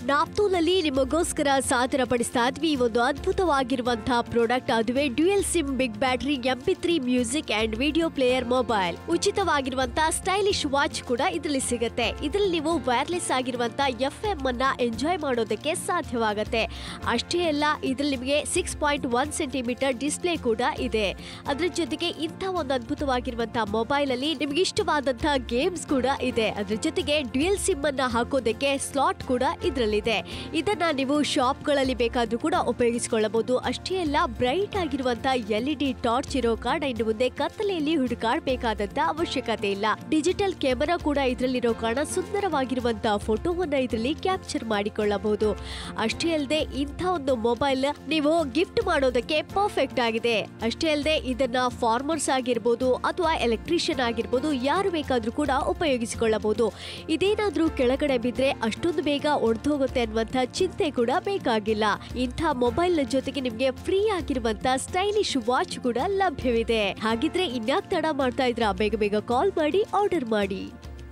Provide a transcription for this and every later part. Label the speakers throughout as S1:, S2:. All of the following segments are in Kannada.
S1: ನಾಪ್ತೋನಲ್ಲಿ ನಿಮಗೋಸ್ಕರ ಸಾದರಪಡಿಸ್ತಾ ಇದ್ವಿ ಈ ಒಂದು ಅದ್ಭುತವಾಗಿರುವಂತಹ ಪ್ರಾಡಕ್ಟ್ ಅದುವೇ dual sim big battery MP three music and video player mobile ಉಚಿತವಾಗಿರುವಂತಹ ಸ್ಟೈಲಿಶ್ ವಾಚ್ ಕೂಡ ಇದರಲ್ಲಿ ಸಿಗುತ್ತೆ ಇದರಲ್ಲಿ ನೀವು ವೈರ್ಲೆಸ್ ಆಗಿರುವಂತಹ ಎಫ್ ಎಂ ಅನ್ನ ಎಂಜಾಯ್ ಮಾಡೋದಕ್ಕೆ ಸಾಧ್ಯವಾಗುತ್ತೆ ಅಷ್ಟೇ ಅಲ್ಲ ಇದರಲ್ಲಿ ನಿಮಗೆ six point one centimetre display ಕೂಡ ಇದೆ ಅದ್ರ ಜೊತೆಗೆ ಇಂಥ ಒಂದು ಅದ್ಭುತವಾಗಿರುವಂತಹ ಮೊಬೈಲ್ ಅಲ್ಲಿ ನಿಮ್ಗೆ ಇಷ್ಟವಾದಂತಹ ಗೇಮ್ಸ್ ಕೂಡ ಇದೆ ಅದ್ರ ಜೊತೆಗೆ ಡ್ಯೂಯಲ್ ಸಿಮ್ ಅನ್ನ ಹಾಕೋದಕ್ಕೆ ಸ್ಲಾಟ್ ಕೂಡ ಇದರಲ್ಲಿದೆ ಇದನ್ನ ನೀವು ಶಾಪ್ಗಳಲ್ಲಿ ಬೇಕಾದ್ರೂ ಕೂಡ ಉಪಯೋಗಿಸಿಕೊಳ್ಳಬಹುದು ಅಷ್ಟೇ ಅಲ್ಲ ಬ್ರೈಟ್ ಆಗಿರುವಂತಹ ಎಲ್ ಇ ಡಿ ಟಾರ್ಚ್ ಇರೋ ಕಾರಣ ಇನ್ನು ಮುಂದೆ ಕತ್ತಲೆಯಲ್ಲಿ ಹುಡುಕಾಡಬೇಕಾದಂತ ಅವಶ್ಯಕತೆ ಇಲ್ಲ ಡಿಜಿಟಲ್ ಕ್ಯಾಮೆರಾ ಕೂಡ ಇದರಲ್ಲಿರೋ ಕಾರಣ ಸುಂದರವಾಗಿರುವಂತಹ ಫೋಟೋವನ್ನ ಇದರಲ್ಲಿ ಕ್ಯಾಪ್ಚರ್ ಮಾಡಿಕೊಳ್ಳಬಹುದು ಅಷ್ಟೇ ಅಲ್ಲದೆ ಇಂಥ ಒಂದು ಮೊಬೈಲ್ ನೀವು ಗಿಫ್ಟ್ ಮಾಡೋದಕ್ಕೆ ಪರ್ಫೆಕ್ಟ್ ಆಗಿದೆ ಅಷ್ಟೇ ಅಲ್ಲದೆ ಇದನ್ನ ಫಾರ್ಮರ್ಸ್ ಆಗಿರ್ಬೋದು ಅಥವಾ ಎಲೆಕ್ಟ್ರಿಷಿಯನ್ ಆಗಿರ್ಬೋದು ಯಾರು ಬೇಕಾದ್ರೂ ಕೂಡ ಉಪಯೋಗಿಸಿಕೊಳ್ಳಬಹುದು ಇದೇನಾದ್ರೂ ಕೆಳಗಡೆ ಬಿದ್ರೆ ಅಷ್ಟೊಂದು ಬೇಗ ಒಡೆದೋಗುತ್ತೆ ಅನ್ನುವಂಥ ಚಿಂತೆ ಕೂಡ ಬೇಕಾಗಿಲ್ಲ ಇಂಥ ಮೊಬೈಲ್ ನ ಜೊತೆಗೆ ನಿಮ್ಗೆ ಫ್ರೀ ಆಗಿರುವಂತ ಸ್ಟೈಲಿಶ್ ವಾಚ್ ಕೂಡ ಲಭ್ಯವಿದೆ ಹಾಗಿದ್ರೆ ಇನ್ಯಾಕ್ ತಡ ಮಾಡ್ತಾ ಇದ್ರ ಬೇಗ ಬೇಗ ಕಾಲ್ ಮಾಡಿ ಆರ್ಡರ್ ಮಾಡಿ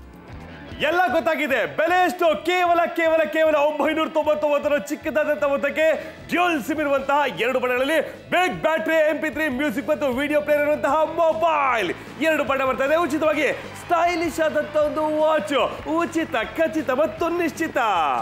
S2: ಎಲ್ಲ ಗೊತ್ತಾಗಿದೆ ಬೆಲೆ ಎಷ್ಟು ಕೇವಲ ಕೇವಲ ಕೇವಲ ಒಂಬೈನೂರ ತೊಂಬತ್ತೊಂಬತ್ತರ ಚಿಕ್ಕದಾದಂಥ ಮೊತ್ತಕ್ಕೆ ಡ್ಯೂಲ್ ಸಿಮ್ ಇರುವಂತಹ ಎರಡು ಬಣ್ಣಗಳಲ್ಲಿ big battery M P three music ಮತ್ತು ವಿಡಿಯೋ ಪ್ಲೇಯರ್ ಇರುವಂತಹ ಮೊಬೈಲ್ ಎರಡು ಬಣ್ಣ ಬರ್ತಾ ಇದೆ ಉಚಿತವಾಗಿ ಸ್ಟೈಲಿಶ್ ಆದಂತ ಒಂದು ವಾಚ್ ಉಚಿತ ಖಚಿತ ಮತ್ತು ನಿಶ್ಚಿತ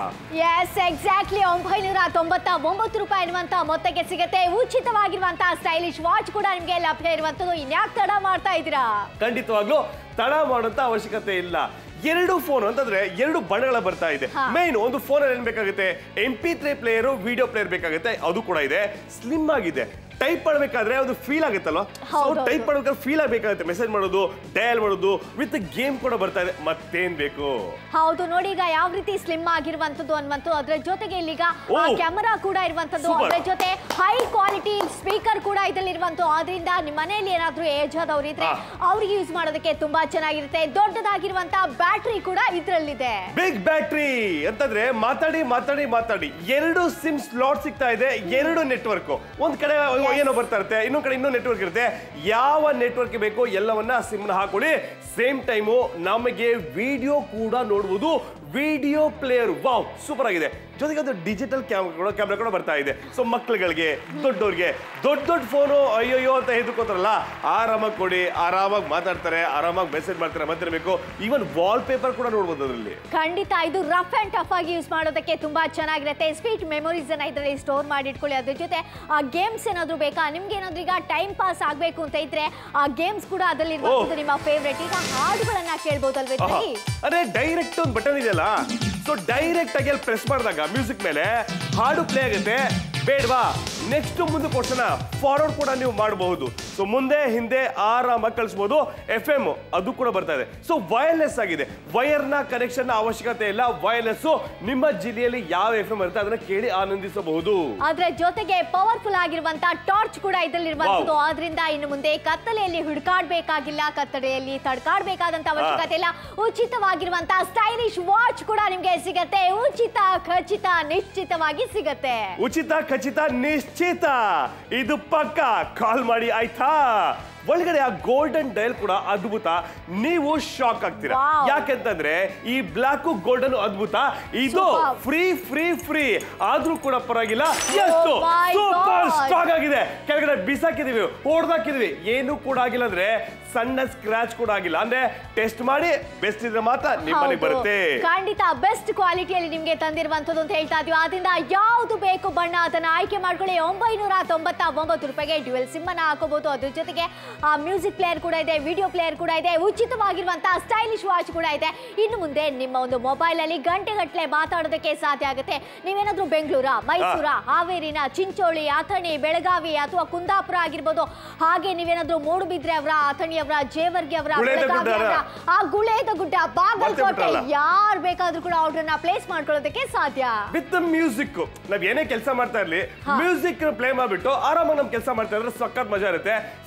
S3: ಎಸ್ ಎಕ್ಸಾಕ್ಟ್ಲಿ ಒಂಬೈನೂರ ತೊಂಬತ್ತ ಒಂಬತ್ತು ರೂಪಾಯಿ ಅನ್ನುವಂತ ಮೊತ್ತಕ್ಕೆ ಸಿಗುತ್ತೆ ಉಚಿತವಾಗಿರುವಂತಹ ಸ್ಟೈಲಿಶ್ ವಾಚ್ ಕೂಡ ನಿಮಗೆ ಲಭ್ಯ ಇರುವಂತದ್ದು ಇನ್ಯಾಕ್ ತಡ ಮಾಡ್ತಾ ಇದ್ದೀರಾ
S2: ಖಂಡಿತವಾಗ್ಲೂ ತಡ ಮಾಡುವಂತ ಅವಶ್ಯಕತೆ ಇಲ್ಲ ಎರಡು ಫೋನ್ ಅಂತಂದ್ರೆ ಎರಡು ಬಣ್ಣಗಳ ಬರ್ತಾ ಇದೆ
S3: ಹಾ.
S2: ಮೇನ್ ಒಂದು ಫೋನ್ ಅಲ್ಲಿ ಏನ್ ಬೇಕಾಗುತ್ತೆ M P three player video player ಬೇಕಾಗುತ್ತೆ ಅದು ಕೂಡ ಇದೆ ಸ್ಲಿಮ್ ಆಗಿದೆ ಟೈಪ್ ಮಾಡಬೇಕಾದ್ರೆ ಒಂದು ಫೀಲ್ ಆಗುತ್ತಲ್ವಾ ಸೊ
S3: ಹೌದು,
S2: ಟೈಪ್ ಮಾಡ್ಬೇಕಾದ್ರೆ ಫೀಲ್ ಆಗಬೇಕಾಗುತ್ತೆ ಮೆಸೇಜ್ ಮಾಡೋದು ಡಯಲ್ ಮಾಡೋದು ವಿತ್ ಗೇಮ್ ಕೂಡ ಬರ್ತಾ ಇದೆ ಮತ್ತೇನ್ ಬೇಕು
S3: ಹೌದು ನೋಡಿ ಈಗ ಯಾವ ರೀತಿ ಸ್ಲಿಮ್ ಆಗಿರುವಂತದ್ದು ಅನ್ನುವಂಥದ್ದು ಅದ್ರ ಜೊತೆಗೆ ಇಲ್ಲಿಗ
S2: ಓ.
S3: ಕ್ಯಾಮರಾ ಕೂಡ ಇರುವಂತದ್ದು
S2: Super.
S3: ಅದ್ರ ಜೊತೆ ಹೈ ಕ್ವಾಲಿಟಿ ಸ್ಪೀಕರ್ ಕೂಡ ಇದರಲ್ಲಿ ಇರುವಂತದ್ದು ಆದ್ರಿಂದ ನಿಮ್ಮ ಮನೆಯಲ್ಲಿ ಏನಾದ್ರೂ ಏಜ್ ಆದವ್ರು ಇದ್ರೆ
S2: ಹಾ.
S3: ಅವ್ರಿಗೆ ಯೂಸ್ ಮಾಡೋದಕ್ಕೆ ತುಂಬಾ ಚೆನ್ನಾಗಿರುತ್ತೆ ದೊಡ್ಡದಾಗಿರುವಂತಹ ಬ್ಯಾಟ್ರಿ ಕೂಡ ಇದ್ರಲ್ಲಿದೆ
S2: ಬಿಗ್ ಬ್ಯಾಟ್ರಿ ಅಂತಂದ್ರೆ ಮಾತಾಡಿ ಮಾತಾಡಿ ಮಾತಾಡಿ ಎರಡು ಸಿಮ್ ಸ್ಲಾಟ್ ಸಿಗ್ತಾ ಇದೆ ಎರಡು ನೆಟ್ವರ್ಕ್ ಒಂದ್ ಕಡೆ ಏನೋ ಬರ್ತಾ ಇರುತ್ತೆ ಇನ್ನೊಂದ್ ಕಡೆ ಇನ್ನೊಂದು ನೆಟ್ವರ್ಕ್ ಇರುತ್ತೆ ಯಾವ ನೆಟ್ವರ್ಕ್ ಬೇಕು ಎಲ್ಲವನ್ನ ಸಿಮ್ ನ ಹಾಕೊಳ್ಳಿ ಸೇಮ್ ಟೈಮು ನಮಗೆ ವಿಡಿಯೋ ಕೂಡ ನೋಡುವುದು ವಿಡಿಯೋ ಪ್ಲೇಯರ್ ವಾವ್ ಸೂಪರ್ ಆಗಿದೆ ಜೊತೆಗೆ ಒಂದು ಡಿಜಿಟಲ್ ಕ್ಯಾಮ್ರಾ ಕ್ಯಾಮ್ರಾ ಕೂಡ ಬರ್ತಾ ಇದೆ ಸೊ ಮಕ್ಕಳುಗಳಿಗೆ ದೊಡ್ಡವ್ರಿಗೆ ದೊಡ್ಡ ದೊಡ್ಡ ಫೋನು ಅಯ್ಯೋಯ್ಯೋ ಅಂತ ಹೆದರ್ಕೋತಾರಲ್ಲ ಆರಾಮಾಗಿ ಕೊಡಿ ಆರಾಮಾಗಿ ಮಾತಾಡ್ತಾರೆ ಆರಾಮಾಗಿ ಮೆಸೇಜ್ ಮಾಡ್ತಾರೆ ಮಾತಿರಬೇಕು ಈವನ್ ವಾಲ್ ಪೇಪರ್ ಕೂಡ ನೋಡ್ಬೋದು ಅದರಲ್ಲಿ
S3: ಖಂಡಿತ ಇದು ರಫ್ ಅಂಡ್ ಟಫ್ ಆಗಿ ಯೂಸ್ ಮಾಡೋದಕ್ಕೆ ತುಂಬಾ ಚೆನ್ನಾಗಿರುತ್ತೆ ಸ್ವೀಟ್ ಮೆಮೊರೀಸ್ ಅನ್ನ ಇದರಲ್ಲಿ ಸ್ಟೋರ್ ಮಾಡಿ ಇಟ್ಕೊಳ್ಳಿ ಅದ್ರ ಜೊತೆ ಆ ಗೇಮ್ಸ್ ಏನಾದ್ರು ಬೇಕಾ ನಿಮ್ಗೆ ಏನಾದ್ರು ಈಗ ಟೈಮ್ ಪಾಸ್ ಆಗ್ಬೇಕು ಅಂತ ಇದ್ರೆ ಆ ಗೇಮ್ಸ್ ಕೂಡ ಅದರಲ್ಲಿ ಇರುವಂತದ್ದು ನಿಮ್ಮ ಫೇವ್ರೆಟ್ ಈಗ ಹಾಡುಗಳನ್ನ ಕೇಳ್ಬೋದಲ್ವೇ
S2: ಆಹಾ.
S3: ಇದರಲ್ಲಿ?
S2: ಅದೇ ಡೈರೆಕ್ಟ್ ಒಂದು ಬಟನ್ ಇದೆಯಲ್ಲ ಸೊ ಡೈರೆಕ್ಟ್ ಆಗಿ ಅಲ್ಲಿ ಪ್ರೆಸ್ ಮಾಡಿದಾಗ ಮ್ಯೂಸಿಕ್ ಮೇಲೆ ಹಾಡು ಪ್ಲೇ ಆಗುತ್ತೆ ಬೇಡವಾ ನೆಕ್ಸ್ಟ್ ಮುಂದಕ್ಕೆ ಕೊಡ್ಸೋಣ ಫಾರ್ವರ್ಡ್ ಕೂಡ ನೀವು ಮಾಡಬಹುದು ಸೊ ಮುಂದೆ ಹಿಂದೆ ಆರಾಮಾಗಿ ಕಳಿಸ್ಬೋದು ಎಫ್ ಎಂ ಅದು ಕೂಡ ಬರ್ತಾ ಇದೆ ಸೊ ವೈರ್ಲೆಸ್ ಆಗಿದೆ ವೈರ್ನ ಕನೆಕ್ಷನ್ ಅವಶ್ಯಕತೆ ಇಲ್ಲ ವೈರ್ಲೆಸ್ ನಿಮ್ಮ ಜಿಲ್ಲೆಯಲ್ಲಿ ಯಾವ ಎಫ್ ಎಂ ಇರುತ್ತೆ ಅದನ್ನ ಕೇಳಿ ಆನಂದಿಸಬಹುದು
S3: ಅದ್ರ ಜೊತೆಗೆ ಪವರ್ಫುಲ್ ಆಗಿರುವಂತ ಟಾರ್ಚ್ ಕೂಡ ಇದರಲ್ಲಿ ಇರುವಂತದ್ದು ಆದ್ರಿಂದ ಇನ್ನು ಮುಂದೆ ಕತ್ತಲೆಯಲ್ಲಿ ಹುಡುಕಾಡ್ಬೇಕಾಗಿಲ್ಲ ಕತ್ತಲೆಯಲ್ಲಿ ತಡ್ಕಾಡ್ಬೇಕಾದಂತ ಅವಶ್ಯಕತೆ ಇಲ್ಲ ಉಚಿತವಾಗಿರುವಂತ ಸ್ಟೈಲಿಶ್ ವಾಚ್ ಕೂಡ ನಿಮ್ಗೆ ಸಿಗತ್ತೆ ಉಚಿತ ಖಚಿತ ನಿಶ್ಚಿತವಾಗಿ ಸಿಗತ್ತೆ
S2: ಉಚಿತ ಖಚಿತ ನಿಶ್ಚಿತ ಇದು ಪಕ್ಕ ಕಾಲ್ ಮಾಡಿ ಆಯ್ತಾ ಒಳಗಡೆ ಆ ಗೋಲ್ಡನ್ ಡೈಲ್ ಕೂಡ ಅದ್ಭುತ ನೀವು ಶಾಕ್ ಆಗ್ತೀರಾ
S3: Wow.
S2: ಯಾಕೆಂತಂದ್ರೆ ಈ ಬ್ಲಾಕ್ ಗೋಲ್ಡನ್ ಅದ್ಭುತ ಇದು
S3: Superb.
S2: ಫ್ರೀ ಫ್ರೀ ಫ್ರೀ ಆದ್ರೂ ಕೂಡ ಪರವಾಗಿಲ್ಲ ಎಷ್ಟು
S3: my
S2: ಸೂಪರ್
S3: God.
S2: ಸ್ಟ್ರಾಂಗ್ ಆಗಿದೆ ಕೆಳಗಡೆ ಬಿಸಾಕಿದೀವಿ ಹೊಡೆದಾಕಿದೀವಿ ಏನು ಕೂಡ ಆಗಿಲ್ಲ ಅಂದ್ರೆ ಸಣ್ಣ ಸ್ಕ್ರಾಚ್ ಕೂಡ ಆಗಿಲ್ಲ ಅಂದ್ರೆ ಟೆಸ್ಟ್ ಮಾಡಿ ಬೆಸ್ಟ್ ಇದ್ರೆ ಮಾತ್ರ ನಿಮ್ಮನೆ
S3: ಹೌದು.
S2: ಬರುತ್ತೆ
S3: ಖಂಡಿತ ಬೆಸ್ಟ್ ಕ್ವಾಲಿಟಿಯಲ್ಲಿ ನಿಮ್ಗೆ ತಂದಿರುವಂತದ್ದು ಅಂತ ಹೇಳ್ತಾ ಇದೀವಿ ಆದ್ರಿಂದ ಯಾವ್ದು ಬೇಕು ಬಣ್ಣ ಅದನ್ನ ಆಯ್ಕೆ ಮಾಡ್ಕೊಳ್ಳಿ ಒಂಬೈನೂರ ತೊಂಬತ್ತ ಒಂಬತ್ತು ರೂಪಾಯಿಗೆ ಡ್ಯುವೆಲ್ ಸಿಮ್ ಅನ್ನ ಹಾಕೋಬಹುದು ಅದ್ರ ಜೊತೆಗೆ ಆ ಮ್ಯೂಸಿಕ್ ಪ್ಲೇಯರ್ ಕೂಡ ಇದೆ ವಿಡಿಯೋ ಪ್ಲೇಯರ್ ಕೂಡ ಇದೆ ಉಚಿತವಾಗಿರುವಂತಹ ಸ್ಟೈಲಿಶ್ ವಾಚ್ ಕೂಡ ಇದೆ ಇನ್ನು ಮುಂದೆ ನಿಮ್ಮ ಒಂದು ಮೊಬೈಲ್ ಅಲ್ಲಿ ಗಂಟೆಗಟ್ಟಲೆ ಮಾತಾಡೋದಕ್ಕೆ ಸಾಧ್ಯ ಆಗುತ್ತೆ ನೀವೇನಾದ್ರೂ ಬೆಂಗಳೂರ ಮೈಸೂರ ಹಾವೇರಿನ ಚಿಂಚೋಳಿ ಅಥಣಿ ಬೆಳಗಾವಿ ಅಥವಾ ಕುಂದಾಪುರ ಆಗಿರ್ಬೋದು ಹಾಗೆ ನೀವೇನಾದ್ರೂ ಮೂಡುಬಿದ್ರೆ ಅವರ ಅಥಣಿ ಅವರ ಜೇವರ್ಗಿ ಅವರ
S2: ಗುಳೇದ
S3: ಬೆಳಗಾವಿ
S2: ಗುಡ್ಡ.
S3: ಅವರ ಆ ಗುಳೇದ ಗುಡ್ಡ ಬಾಗಲಕೋಟೆ
S2: ಬಿಟ್ರಲ್ಲ.
S3: ಯಾರು ಬೇಕಾದ್ರೂ ಕೂಡ ಆರ್ಡರ್ನ ಪ್ಲೇಸ್ ಮಾಡ್ಕೊಳ್ಳೋದಕ್ಕೆ ಸಾಧ್ಯ
S2: ವಿತ್ ಮ್ಯೂಸಿಕ್ ನಾವ್ ಏನೇ ಕೆಲಸ ಮಾಡ್ತಾ ಇರ್ಲಿ ಮ್ಯೂಸಿಕ್ ಪ್ಲೇ ಮಾಡ್ಬಿಟ್ಟು ಆರಾಮಾಗಿ ನಮ್ ಕೆಲಸ ಮಾಡ್ತಾ ಇದ್ರೆ ಸಖತ್ ಮಜಾ ಇರುತ್ತೆ ಸೇಮ್ ಟೈಮ್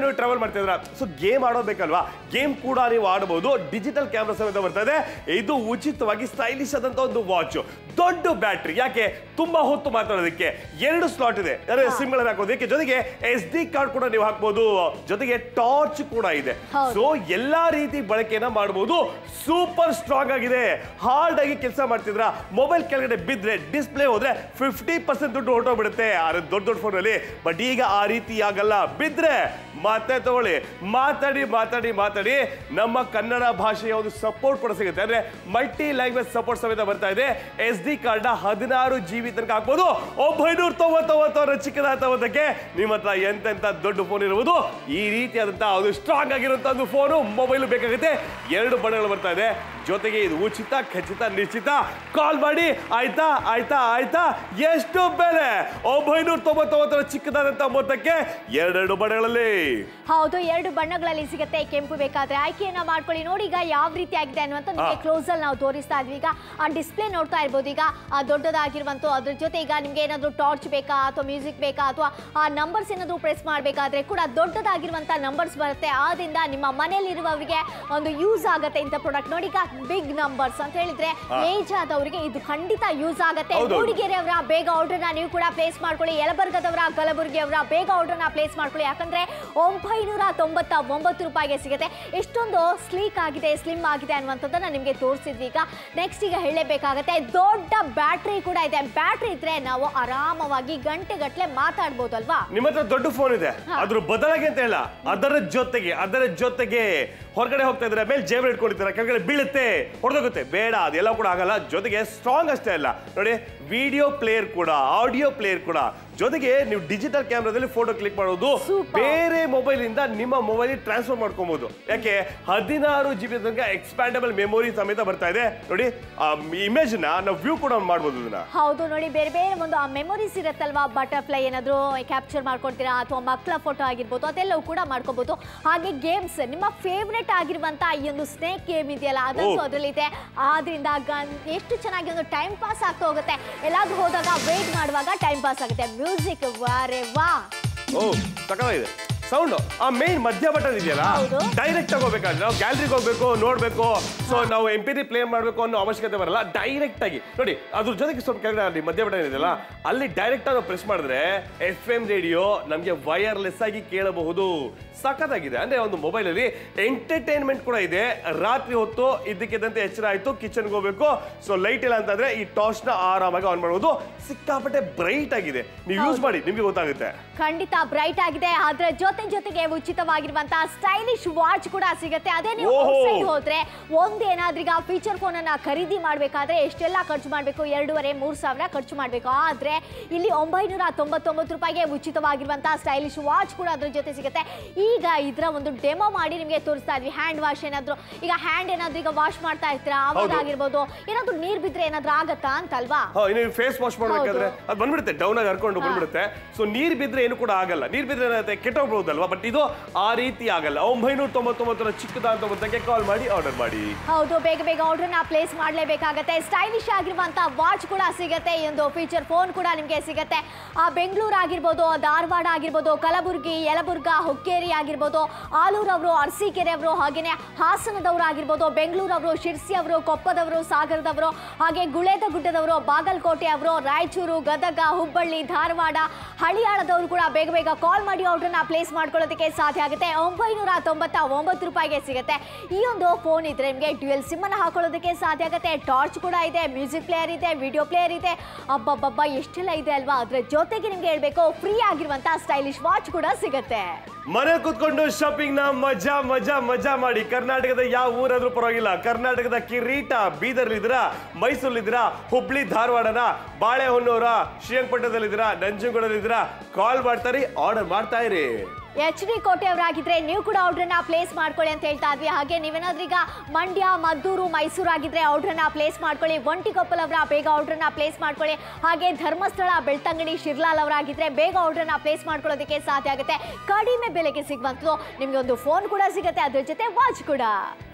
S2: ನೀವು ಟ್ರಾವೆಲ್ ಮಾಡ್ತಿದ್ರ ಸೊ ಗೇಮ್ ಆಡೋಬೇಕಲ್ವಾ ಗೇಮ್ ಕೂಡ ನೀವು ಆಡಬಹುದು ಡಿಜಿಟಲ್ ಕ್ಯಾಮ್ರಾ ಸಮೇತ ಬರ್ತಾ ಇದೆ ಇದು ಉಚಿತವಾಗಿ ಸ್ಟೈಲಿಶ್ ಆದಂತ ಒಂದು ವಾಚ್ ದೊಡ್ಡ ಬ್ಯಾಟ್ರಿ ಯಾಕೆ ತುಂಬಾ ಹೊತ್ತು ಮಾತಾಡೋದಕ್ಕೆ ಎರಡು ಸ್ಲಾಟ್ ಇದೆ ಸಿಮ್ ಗಳನ್ನ ಹಾಕೋದಕ್ಕೆ ಜೊತೆಗೆ ಎಸ್ ಡಿ ಕಾರ್ಡ್ ಕೂಡ ನೀವು ಹಾಕ್ಬೋದು ಜೊತೆಗೆ ಟಾರ್ಚ್ ಕೂಡ ಇದೆ
S3: ಹೌದು.
S2: ಸೊ ಎಲ್ಲಾ ರೀತಿ ಬಳಕೆನ ಮಾಡಬಹುದು ಸೂಪರ್ ಸ್ಟ್ರಾಂಗ್ ಆಗಿದೆ ಹಾರ್ಡ್ ಆಗಿ ಕೆಲಸ ಮಾಡ್ತಿದ್ರ ಮೊಬೈಲ್ ಕೆಳಗಡೆ ಬಿದ್ರೆ ಡಿಸ್ಪ್ಲೇ ಹೋದ್ರೆ ಫಿಫ್ಟಿ ಪರ್ಸೆಂಟ್ ದುಡ್ಡು ಹೊರಟೋಗ್ಬಿಡುತ್ತೆ ಆದ್ರೆ ದೊಡ್ಡ ದೊಡ್ಡ ಫೋನ್ ಅಲ್ಲಿ ಬಟ್ ಈಗ ಆ ರೀತಿ ಆಗಲ್ಲ ಬಿದ್ರೆ ಮತ್ತೆ ತಗೊಳ್ಳಿ ಮಾತಾಡಿ ಮಾತಾಡಿ ಮಾತಾಡಿ ನಮ್ಮ ಕನ್ನಡ ಭಾಷೆಯ ಒಂದು ಸಪೋರ್ಟ್ ಕೂಡ ಸಿಗುತ್ತೆ ಅಂದ್ರೆ ಮಲ್ಟಿ ಲ್ಯಾಂಗ್ವೇಜ್ ಸಪೋರ್ಟ್ ಸಮೇತ ಬರ್ತಾ ಇದೆ ಎಸ್ ಡಿ ಕಾರ್ಡ್ ನ ಹದಿನಾರು ಜಿ ಬಿ ತನಕ ಹಾಕ್ಬೋದು ಒಂಬೈನೂರ ತೊಂಬತ್ತೊಂಬತ್ತವರ ಚಿಕ್ಕದ ತಗೋದಕ್ಕೆ ನಿಮ್ಮ ಹತ್ರ ಎಂತೆಂತ ದೊಡ್ಡ ಫೋನ್ ಇರುವುದು ಈ ರೀತಿಯಾದಂತಹ ಒಂದು ಸ್ಟ್ರಾಂಗ್ ಆಗಿರುವಂತ ಒಂದು ಫೋನು ಮೊಬೈಲ್ ಬೇಕಾಗುತ್ತೆ ಎರಡು ಬಣ್ಣಗಳು ಬರ್ತಾ ಇದೆ ಜೊತೆಗೆ ಇದು ಉಚಿತ ಖಚಿತ ನಿಶ್ಚಿತ ಕಾಲ್ ಮಾಡಿ ಆಯ್ತಾ ಆಯ್ತಾ ಆಯ್ತಾ ಎಷ್ಟು ಬೆಲೆ ಒಂಬೈನೂರ ತೊಂಬತ್ತೊಂಬತ್ತರ ಚಿಕ್ಕದಾದಂತ ಮೊತ್ತಕ್ಕೆ ಎರಡೆರಡು ಬಣ್ಣಗಳಲ್ಲಿ
S3: ಹೌದು ಎರಡು ಬಣ್ಣಗಳಲ್ಲಿ ಸಿಗುತ್ತೆ ಕೆಂಪು ಬೇಕಾದ್ರೆ ಆಯ್ಕೆಯನ್ನ ಮಾಡ್ಕೊಳ್ಳಿ ನೋಡಿ ಈಗ ಯಾವ ರೀತಿ ಆಗಿದೆ ಅನ್ನುವಂತ ನಿಮಗೆ
S2: ಹಾ.
S3: ಕ್ಲೋಸ್ ಅಲ್ಲಿ ನಾವು ತೋರಿಸ್ತಾ ಇದ್ವಿ ಈಗ ಆ ಡಿಸ್ಪ್ಲೇ ನೋಡ್ತಾ ಇರ್ಬೋದು ಈಗ ಆ ದೊಡ್ಡದಾಗಿರುವಂತ ಅದ್ರ ಜೊತೆ ಈಗ ನಿಮ್ಗೆ ಏನಾದ್ರು ಟಾರ್ಚ್ ಬೇಕಾ ಅಥವಾ ಮ್ಯೂಸಿಕ್ ಬೇಕಾ ಅಥವಾ ಆ ನಂಬರ್ಸ್ ಏನಾದ್ರು ಪ್ರೆಸ್ ಮಾಡಬೇಕಾದ್ರೆ ಕೂಡ ದೊಡ್ಡದಾಗಿರುವಂತ ನಂಬರ್ಸ್ ಬರುತ್ತೆ ಆದ್ರಿಂದ ನಿಮ್ಮ ಮನೆಯಲ್ಲಿರುವವರಿಗೆ ಒಂದು ಯೂಸ್ ಆಗುತ್ತೆ ಇಂಥ ಪ್ರಾಡಕ್ಟ್ ನೋಡಿ ಈಗ ಬಿಗ್ ನಂಬರ್ಸ್ ಅಂತ ಹೇಳಿದ್ರೆ ಏಜ್ ಆದವರಿಗೆ ಇದು ಖಂಡಿತ ಯೂಸ್ ಆಗುತ್ತೆ
S2: ಹೌದು.
S3: ಮೂಡಿಗೆರೆಯವರ ಬೇಗ ಆರ್ಡರ್ನ ನೀವು ಕೂಡ ಪ್ಲೇಸ್ ಮಾಡ್ಕೊಳ್ಳಿ ಯಲಬರ್ಗದವರ ಕಲಬುರಗಿಯವರ ಬೇಗ ಆರ್ಡರ್ನ ಪ್ಲೇಸ್ ಮಾಡ್ಕೊಳ್ಳಿ ಯಾಕಂದ್ರೆ ಒಂಬೈನೂರ ತೊಂಬತ್ತ ಒಂಬತ್ತು ರೂಪಾಯಿಗೆ ಸಿಗುತ್ತೆ ಎಷ್ಟೊಂದು ಸ್ಲೀಕ್ ಆಗಿದೆ ಸ್ಲಿಮ್ ಆಗಿದೆ ಅನ್ನುವಂಥದ್ದನ್ನ ನಿಮಗೆ ತೋರಿಸಿದ್ವಿ ಈಗ ನೆಕ್ಸ್ಟ್ ಈಗ ಹೇಳಲೇಬೇಕಾಗತ್ತೆ ದೊಡ್ಡ ಬ್ಯಾಟ್ರಿ ಕೂಡ ಇದೆ ಬ್ಯಾಟ್ರಿ ಇದ್ರೆ ನಾವು ಆರಾಮವಾಗಿ ಗಂಟೆ ಗಟ್ಟಲೆ ಮಾತಾಡ್ಬೋದು ಅಲ್ವಾ
S2: ನಿಮ್ಮ ಹತ್ರ ದೊಡ್ಡ ಫೋನ್ ಇದೆ ಅದ್ರ ಬದಲಾಗಿ ಅಂತ ಹೇಳ ಅದರ ಜೊತೆಗೆ ಅದರ ಜೊತೆಗೆ ಹೊರಗಡೆ ಹೋಗ್ತಾ ಇದ್ರೆ ಮೇಲೆ ಜೇಬಲ್ ಇಟ್ಕೊಂಡಿರ್ತಾರೆ ಕೆಳಗಡೆ ಬೀಳುತ್ತೆ ಹೊಡೆದೋಗುತ್ತೆ ಬೇಡ ಅದೆಲ್ಲ ಕೂಡ ಆಗಲ್ಲ ಜೊತೆಗೆ ಸ್ಟ್ರಾಂಗ್ ಅಷ್ಟೇ ಅಲ್ಲ ನೋಡಿ ವಿಡಿಯೋ ಪ್ಲೇಯರ್ ಕೂಡ ಆಡಿಯೋ ಪ್ಲೇಯರ್ ಕೂಡ ಜೊತೆಗೆ ನೀವು ಡಿಜಿಟಲ್ ಕ್ಯಾಮ್ರಾದಲ್ಲಿ ಫೋಟೋ ಕ್ಲಿಕ್ ಮಾಡೋದು
S3: Super.
S2: ಬೇರೆ ಮೊಬೈಲ್ ಇಂದ ನಿಮ್ಮ ಮೊಬೈಲ್ ಟ್ರಾನ್ಸ್ಫರ್ ಮಾಡ್ಕೊಬಹುದು ಯಾಕೆ ಹದಿನಾರು ಜಿ ಬಿ ತನಕ ಎಕ್ಸ್ಪ್ಯಾಂಡಬಲ್ ಮೆಮೊರಿ ಸಮೇತ ಬರ್ತಾ ಇದೆ ನೋಡಿ ಆ ಇಮೇಜ್ ನ ನಾವು ವ್ಯೂ ಕೂಡ ಮಾಡ್ಬೋದು ಇದನ್ನ
S3: ಹೌದು ನೋಡಿ ಬೇರೆ ಬೇರೆ ಒಂದು ಆ ಮೆಮೊರೀಸ್ ಇರುತ್ತಲ್ವಾ ಬಟರ್ಫ್ಲೈ ಏನಾದರೂ ಕ್ಯಾಪ್ಚರ್ ಮಾಡ್ಕೊಳ್ತೀರಾ ಅಥವಾ ಮಕ್ಕಳ ಫೋಟೋ ಆಗಿರ್ಬೋದು ಅದೆಲ್ಲವೂ ಕೂಡ ಮಾಡ್ಕೋಬಹುದು ಹಾಗೆ ಗೇಮ್ಸ್ ನಿಮ್ಮ ಫೇವ್ರೆಟ್ ಆಗಿರುವಂತ ಈ ಒಂದು ಸ್ನೇಕ್ ಗೇಮ್ ಇದೆಯಲ್ಲ ಅದಂತೂ
S2: ಓ.
S3: ಅದರಲ್ಲಿದೆ ಆದ್ರಿಂದ ಗನ್ ಎಷ್ಟು ಚೆನ್ನಾಗಿ ಒಂದು ಟೈಮ್ ಪಾಸ್ ಆಗ್ತಾ ಹೋಗುತ್ತೆ ಎಲ್ಲಾದ್ರೂ ಹೋದಾಗ ವೇಟ್ ಮಾಡುವಾಗ ಟೈಮ್ ಪಾಸ್ ಆಗುತ್ತೆ ಮ್ಯೂಸಿಕ್ ವಾರೆ ವಾ
S2: ಓ ಸಕಲಾಗಿದೆ ಸೌಂಡ್ ಆ ಮೇನ್ ಮಧ್ಯ ಬಟನ್ ಇದೆಯಲ್ಲ
S3: ಹೌದು.
S2: ಡೈರೆಕ್ಟ್ ಆಗಿ ಹೋಗ್ಬೇಕಾದ್ರೆ ನಾವು ಗ್ಯಾಲರಿಗೆ ಹೋಗ್ಬೇಕು ನೋಡ್ಬೇಕು ಸೊ ನಾವು ಎಂ ಪಿ ಪ್ಲೇ ಮಾಡಬೇಕು ಅನ್ನೋ ಅವಶ್ಯಕತೆ ಬರಲ್ಲ ಡೈರೆಕ್ಟ್ ಆಗಿ ನೋಡಿ ಅದ್ರ ಜೊತೆಗೆ ಸ್ವಲ್ಪ ಕೆಳಗಡೆ ಅಲ್ಲಿ ಮಧ್ಯ ಬಟನ್ ಇದೆಯಲ್ಲ ಅಲ್ಲಿ ಡೈರೆಕ್ಟ್ ಆಗಿ ಪ್ರೆಸ್ ಮಾಡಿದ್ರೆ ಎಫ್ ಎಂ ರೇಡಿಯೋ ನಮಗೆ ವೈರ್ಲೆಸ್ ಆಗಿ ಕೇಳಬಹುದು ಸಖತ್ತಾಗಿದೆ ಅಂದ್ರೆ ಒಂದು ಮೊಬೈಲ್ ಅಲ್ಲಿ ಎಂಟರ್ಟೈನ್ಮೆಂಟ್ ಕೂಡ ಇದೆ ರಾತ್ರಿ ಹೊತ್ತು ಇದ್ದಕ್ಕಿದ್ದಂತೆ ಎಚ್ಚರ ಆಯ್ತು ಕಿಚನ್ಗೆ ಹೋಗ್ಬೇಕು ಸೊ ಲೈಟ್ ಇಲ್ಲ ಅಂತಂದ್ರೆ ಈ ಟಾರ್ಚ್ ನ ಆರಾಮಾಗಿ ಆನ್ ಮಾಡಬಹುದು ಸಿಕ್ಕಾಪಟ್ಟೆ ಬ್ರೈಟ್ ಆಗಿದೆ ನೀವು ಯೂಸ್ ಮಾಡಿ ನಿಮ್ಗೆ ಗೊತ್ತಾಗುತ್ತೆ
S3: ಖಂಡಿತ ಬ್ರೈಟ್ ಆಗಿದೆ ಅದ್ರ ಜೊತೆ ಜೊತೆಗೆ ಉಚಿತವಾಗಿರುವಂತಹ ಸ್ಟೈಲಿಶ್ ವಾಚ್ ಕೂಡ ಸಿಗುತ್ತೆ ಅದೇ ನೀವು
S2: ಓಹೋ.
S3: ಔಟ್ಸೈಡ್ ಹೋದ್ರೆ ಒಂದ್ ಏನಾದ್ರೂ ಈಗ ಫೀಚರ್ ಫೋನ್ ಅನ್ನ ಖರೀದಿ ಮಾಡ್ಬೇಕಾದ್ರೆ ಎಷ್ಟೆಲ್ಲ ಖರ್ಚು ಮಾಡ್ಬೇಕು ಎರಡೂವರೆ ಮೂರ್ ಸಾವಿರ ಖರ್ಚು ಮಾಡ್ಬೇಕು ಆದ್ರೆ ಇಲ್ಲಿ ಒಂಬೈನೂರ ತೊಂಬತ್ತೊಂಬತ್ತು ರೂಪಾಯಿಗೆ ಉಚಿತವಾಗಿರುವಂತಹ ಸ್ಟೈಲಿಶ್ ವಾಚ್ ಕೂಡ ಅದ್ರ ಜೊತೆ ಸಿಗುತ್ತೆ ಈಗ ಇದರ ಒಂದು ಡೆಮೋ ಮಾಡಿ ನಿಮಗೆ ತೋರಿಸ್ತಾ ಇದ್ವಿ ಹ್ಯಾಂಡ್ ವಾಶ್ ಏನಾದ್ರು ಈಗ ಹ್ಯಾಂಡ್ ಏನಾದ್ರು ಈಗ ವಾಶ್ ಮಾಡ್ತಾ ಇರ್ತೀರಾ ಅವಾಗ
S2: ಹೌದು.
S3: ಆಗಿರ್ಬೋದು ಏನಾದ್ರು ನೀರ್ ಬಿದ್ರೆ ಏನಾದ್ರು ಆಗತ್ತಾ ಅಂತಲ್ವಾ
S2: ಹಾ ಇನ್ನು ಫೇಸ್ ವಾಶ್ ಮಾಡ್ಬೇಕಾದ್ರೆ
S3: ಹೌದು.
S2: ಅದು ಬಂದ್ಬಿಡುತ್ತೆ ಡೌನ್ ಆಗಿ ಹರ್ಕೊಂಡು ಬಂದ್ಬಿಡುತ್ತೆ ಸೊ ನೀರ್ ಬಿದ್ರೆ ಏನು ಕೂಡ ಆಗಲ್ಲ ನೀರ್ ಬಿದ್ರೆ ಏನಾಗುತ್ತೆ ಕೆಟ್ಟೋಗ್ಬಹುದಲ್ವಾ ಬಟ್ ಇದು ಆ ರೀತಿ ಆಗಲ್ಲ ಒಂಬೈನೂರ ತೊಂಬತ್ತೊಂಬತ್ತರ ಚಿಕ್ಕದಾದ ಮೊತ್ತಕ್ಕೆ ಕಾಲ್ ಮಾಡಿ ಆರ್ಡರ್ ಮಾಡಿ
S3: ಹೌದು ಬೇಗ ಬೇಗ ಆರ್ಡರ್ನ ಪ್ಲೇಸ್ ಮಾಡಲೇಬೇಕಾಗತ್ತೆ ಸ್ಟೈಲಿಶ್ ಆಗಿರುವಂತ ವಾಚ್ ಕೂಡ ಸಿಗತ್ತೆ ಈ ಒಂದು ಫೀಚರ್ ಫೋನ್ ಕೂಡ ನಿಮಗೆ ಸಿಗತ್ತೆ ಆ ಬೆಂಗಳೂರು ಆಗಿರ್ಬೋದು ಧಾರವಾಡ ಆಗಿರ್ಬೋದು ಕಲಬುರಗಿ ಯಲಬುರ್ಗಾ ಹುಕ್ಕೇರಿ ಆಗಿರ್ಬೋದು ಆಲೂರು ಅವರು ಅರಸೀಕೆರೆ ಅವರು ಹಾಗೇನೆ ಹಾಸನದವರು ಆಗಿರ್ಬೋದು ಬೆಂಗಳೂರು ಅವರು ಶಿರ್ಸಿ ಅವರು ಕೊಪ್ಪದವರು ಸಾಗರದವರು ಹಾಗೆ ಗುಳೇದ ಗುಡ್ಡದವರು ಬಾಗಲಕೋಟೆ ಅವರು ರಾಯಚೂರು ಗದಗ ಹುಬ್ಬಳ್ಳಿ ಧಾರವಾಡ ಹಳಿಯಾಳದವರು ಕೂಡ ಬೇಗ ಬೇಗ ಕಾಲ್ ಮಾಡಿ ಆರ್ಡರ್ನ ಪ್ಲೇಸ್ ಮಾಡ್ಕೊಳ್ಳೋದಕ್ಕೆ ಸಾಧ್ಯ ಆಗುತ್ತೆ ಒಂಬೈನೂರ ತೊಂಬತ್ತ ಒಂಬತ್ತು ರೂಪಾಯಿಗೆ ಸಿಗುತ್ತೆ ಈ ಒಂದು ಫೋನ್ ಇದ್ರೆ ನಿಮಗೆ ಡ್ಯುಯಲ್ ಸಿಮ್ ಅನ್ನ ಹಾಕೊಳ್ಳೋದಕ್ಕೆ ಸಾಧ್ಯ ಆಗುತ್ತೆ ಟಾರ್ಚ್ ಕೂಡ ಇದೆ ಮ್ಯೂಸಿಕ್ ಪ್ಲೇಯರ್ ಇದೆ ವಿಡಿಯೋ ಪ್ಲೇಯರ್ ಇದೆ ಅಬ್ಬಬ್ಬಬ್ಬ ಎಷ್ಟೆಲ್ಲ ಇದೆ ಅಲ್ವಾ ಅದ್ರ ಜೊತೆಗೆ ನಿಮ್ಗೆ ಹೇಳ್ಬೇಕು ಫ್ರೀ ಆಗಿರುವಂತ ಸ್ಟೈಲಿಶ್ ವಾಚ್ ಕೂಡ ಸಿಗುತ್ತೆ
S2: ಮನೆ ಕೂತ್ಕೊಂಡು ಶಾಪಿಂಗ್ ನ ಮಜಾ ಮಜಾ ಮಜಾ ಮಾಡಿ ಕರ್ನಾಟಕದ ಯಾವ ಊರಾದ್ರೂ ಪರವಾಗಿಲ್ಲ ಕರ್ನಾಟಕದ ಕಿರೀಟ ಬೀದರ್ಲಿದ್ದೀರಾ ಮೈಸೂರಲ್ಲಿದ್ದೀರಾ ಹುಬ್ಳಿ ಧಾರವಾಡನ ಬಾಳೆಹೊನ್ನೂರ ಶ್ರೀರಂಗಪಟ್ಟಣದಲ್ಲಿದ್ದೀರಾ ನಂಜನಗೂಡಲ್ಲಿದ್ದೀರಾ ಕಾಲ್ ಮಾಡ್ತಾರೆ ಆರ್ಡರ್ ಮಾಡ್ತಾ ಇರಿ
S3: ಎಚ್ ಡಿ ಕೋಟೆಯವರಾಗಿದ್ರೆ ನೀವು ಕೂಡ ಆರ್ಡ್ರನ್ನ ಪ್ಲೇಸ್ ಮಾಡ್ಕೊಳ್ಳಿ ಅಂತ ಹೇಳ್ತಾ ಇದ್ವಿ ಹಾಗೆ ನೀವೇನಾದ್ರೂ ಈಗ ಮಂಡ್ಯ ಮದ್ದೂರು ಮೈಸೂರು ಆಗಿದ್ರೆ ಆರ್ಡ್ರನ್ನ ಪ್ಲೇಸ್ ಮಾಡ್ಕೊಳ್ಳಿ ಒಂಟಿಕೊಪ್ಪಲ್ ಅವರ ಬೇಗ ಆರ್ಡ್ರನ್ನ ಪ್ಲೇಸ್ ಮಾಡ್ಕೊಳ್ಳಿ ಹಾಗೆ ಧರ್ಮಸ್ಥಳ ಬೆಳ್ತಂಗಡಿ ಶಿರ್ಲಾಲ್ ಅವರಾಗಿದ್ರೆ ಬೇಗ ಆರ್ಡ್ರನ್ನ ಪ್ಲೇಸ್ ಮಾಡ್ಕೊಳ್ಳೋದಕ್ಕೆ ಸಾಧ್ಯ ಆಗುತ್ತೆ ಕಡಿಮೆ ಬೆಲೆಗೆ ಸಿಗುವಂಥದ್ದು ನಿಮಗೆ ಒಂದು ಫೋನ್ ಕೂಡ ಸಿಗುತ್ತೆ ಅದ್ರ ಜೊತೆ ವಾಚ್ ಕೂಡ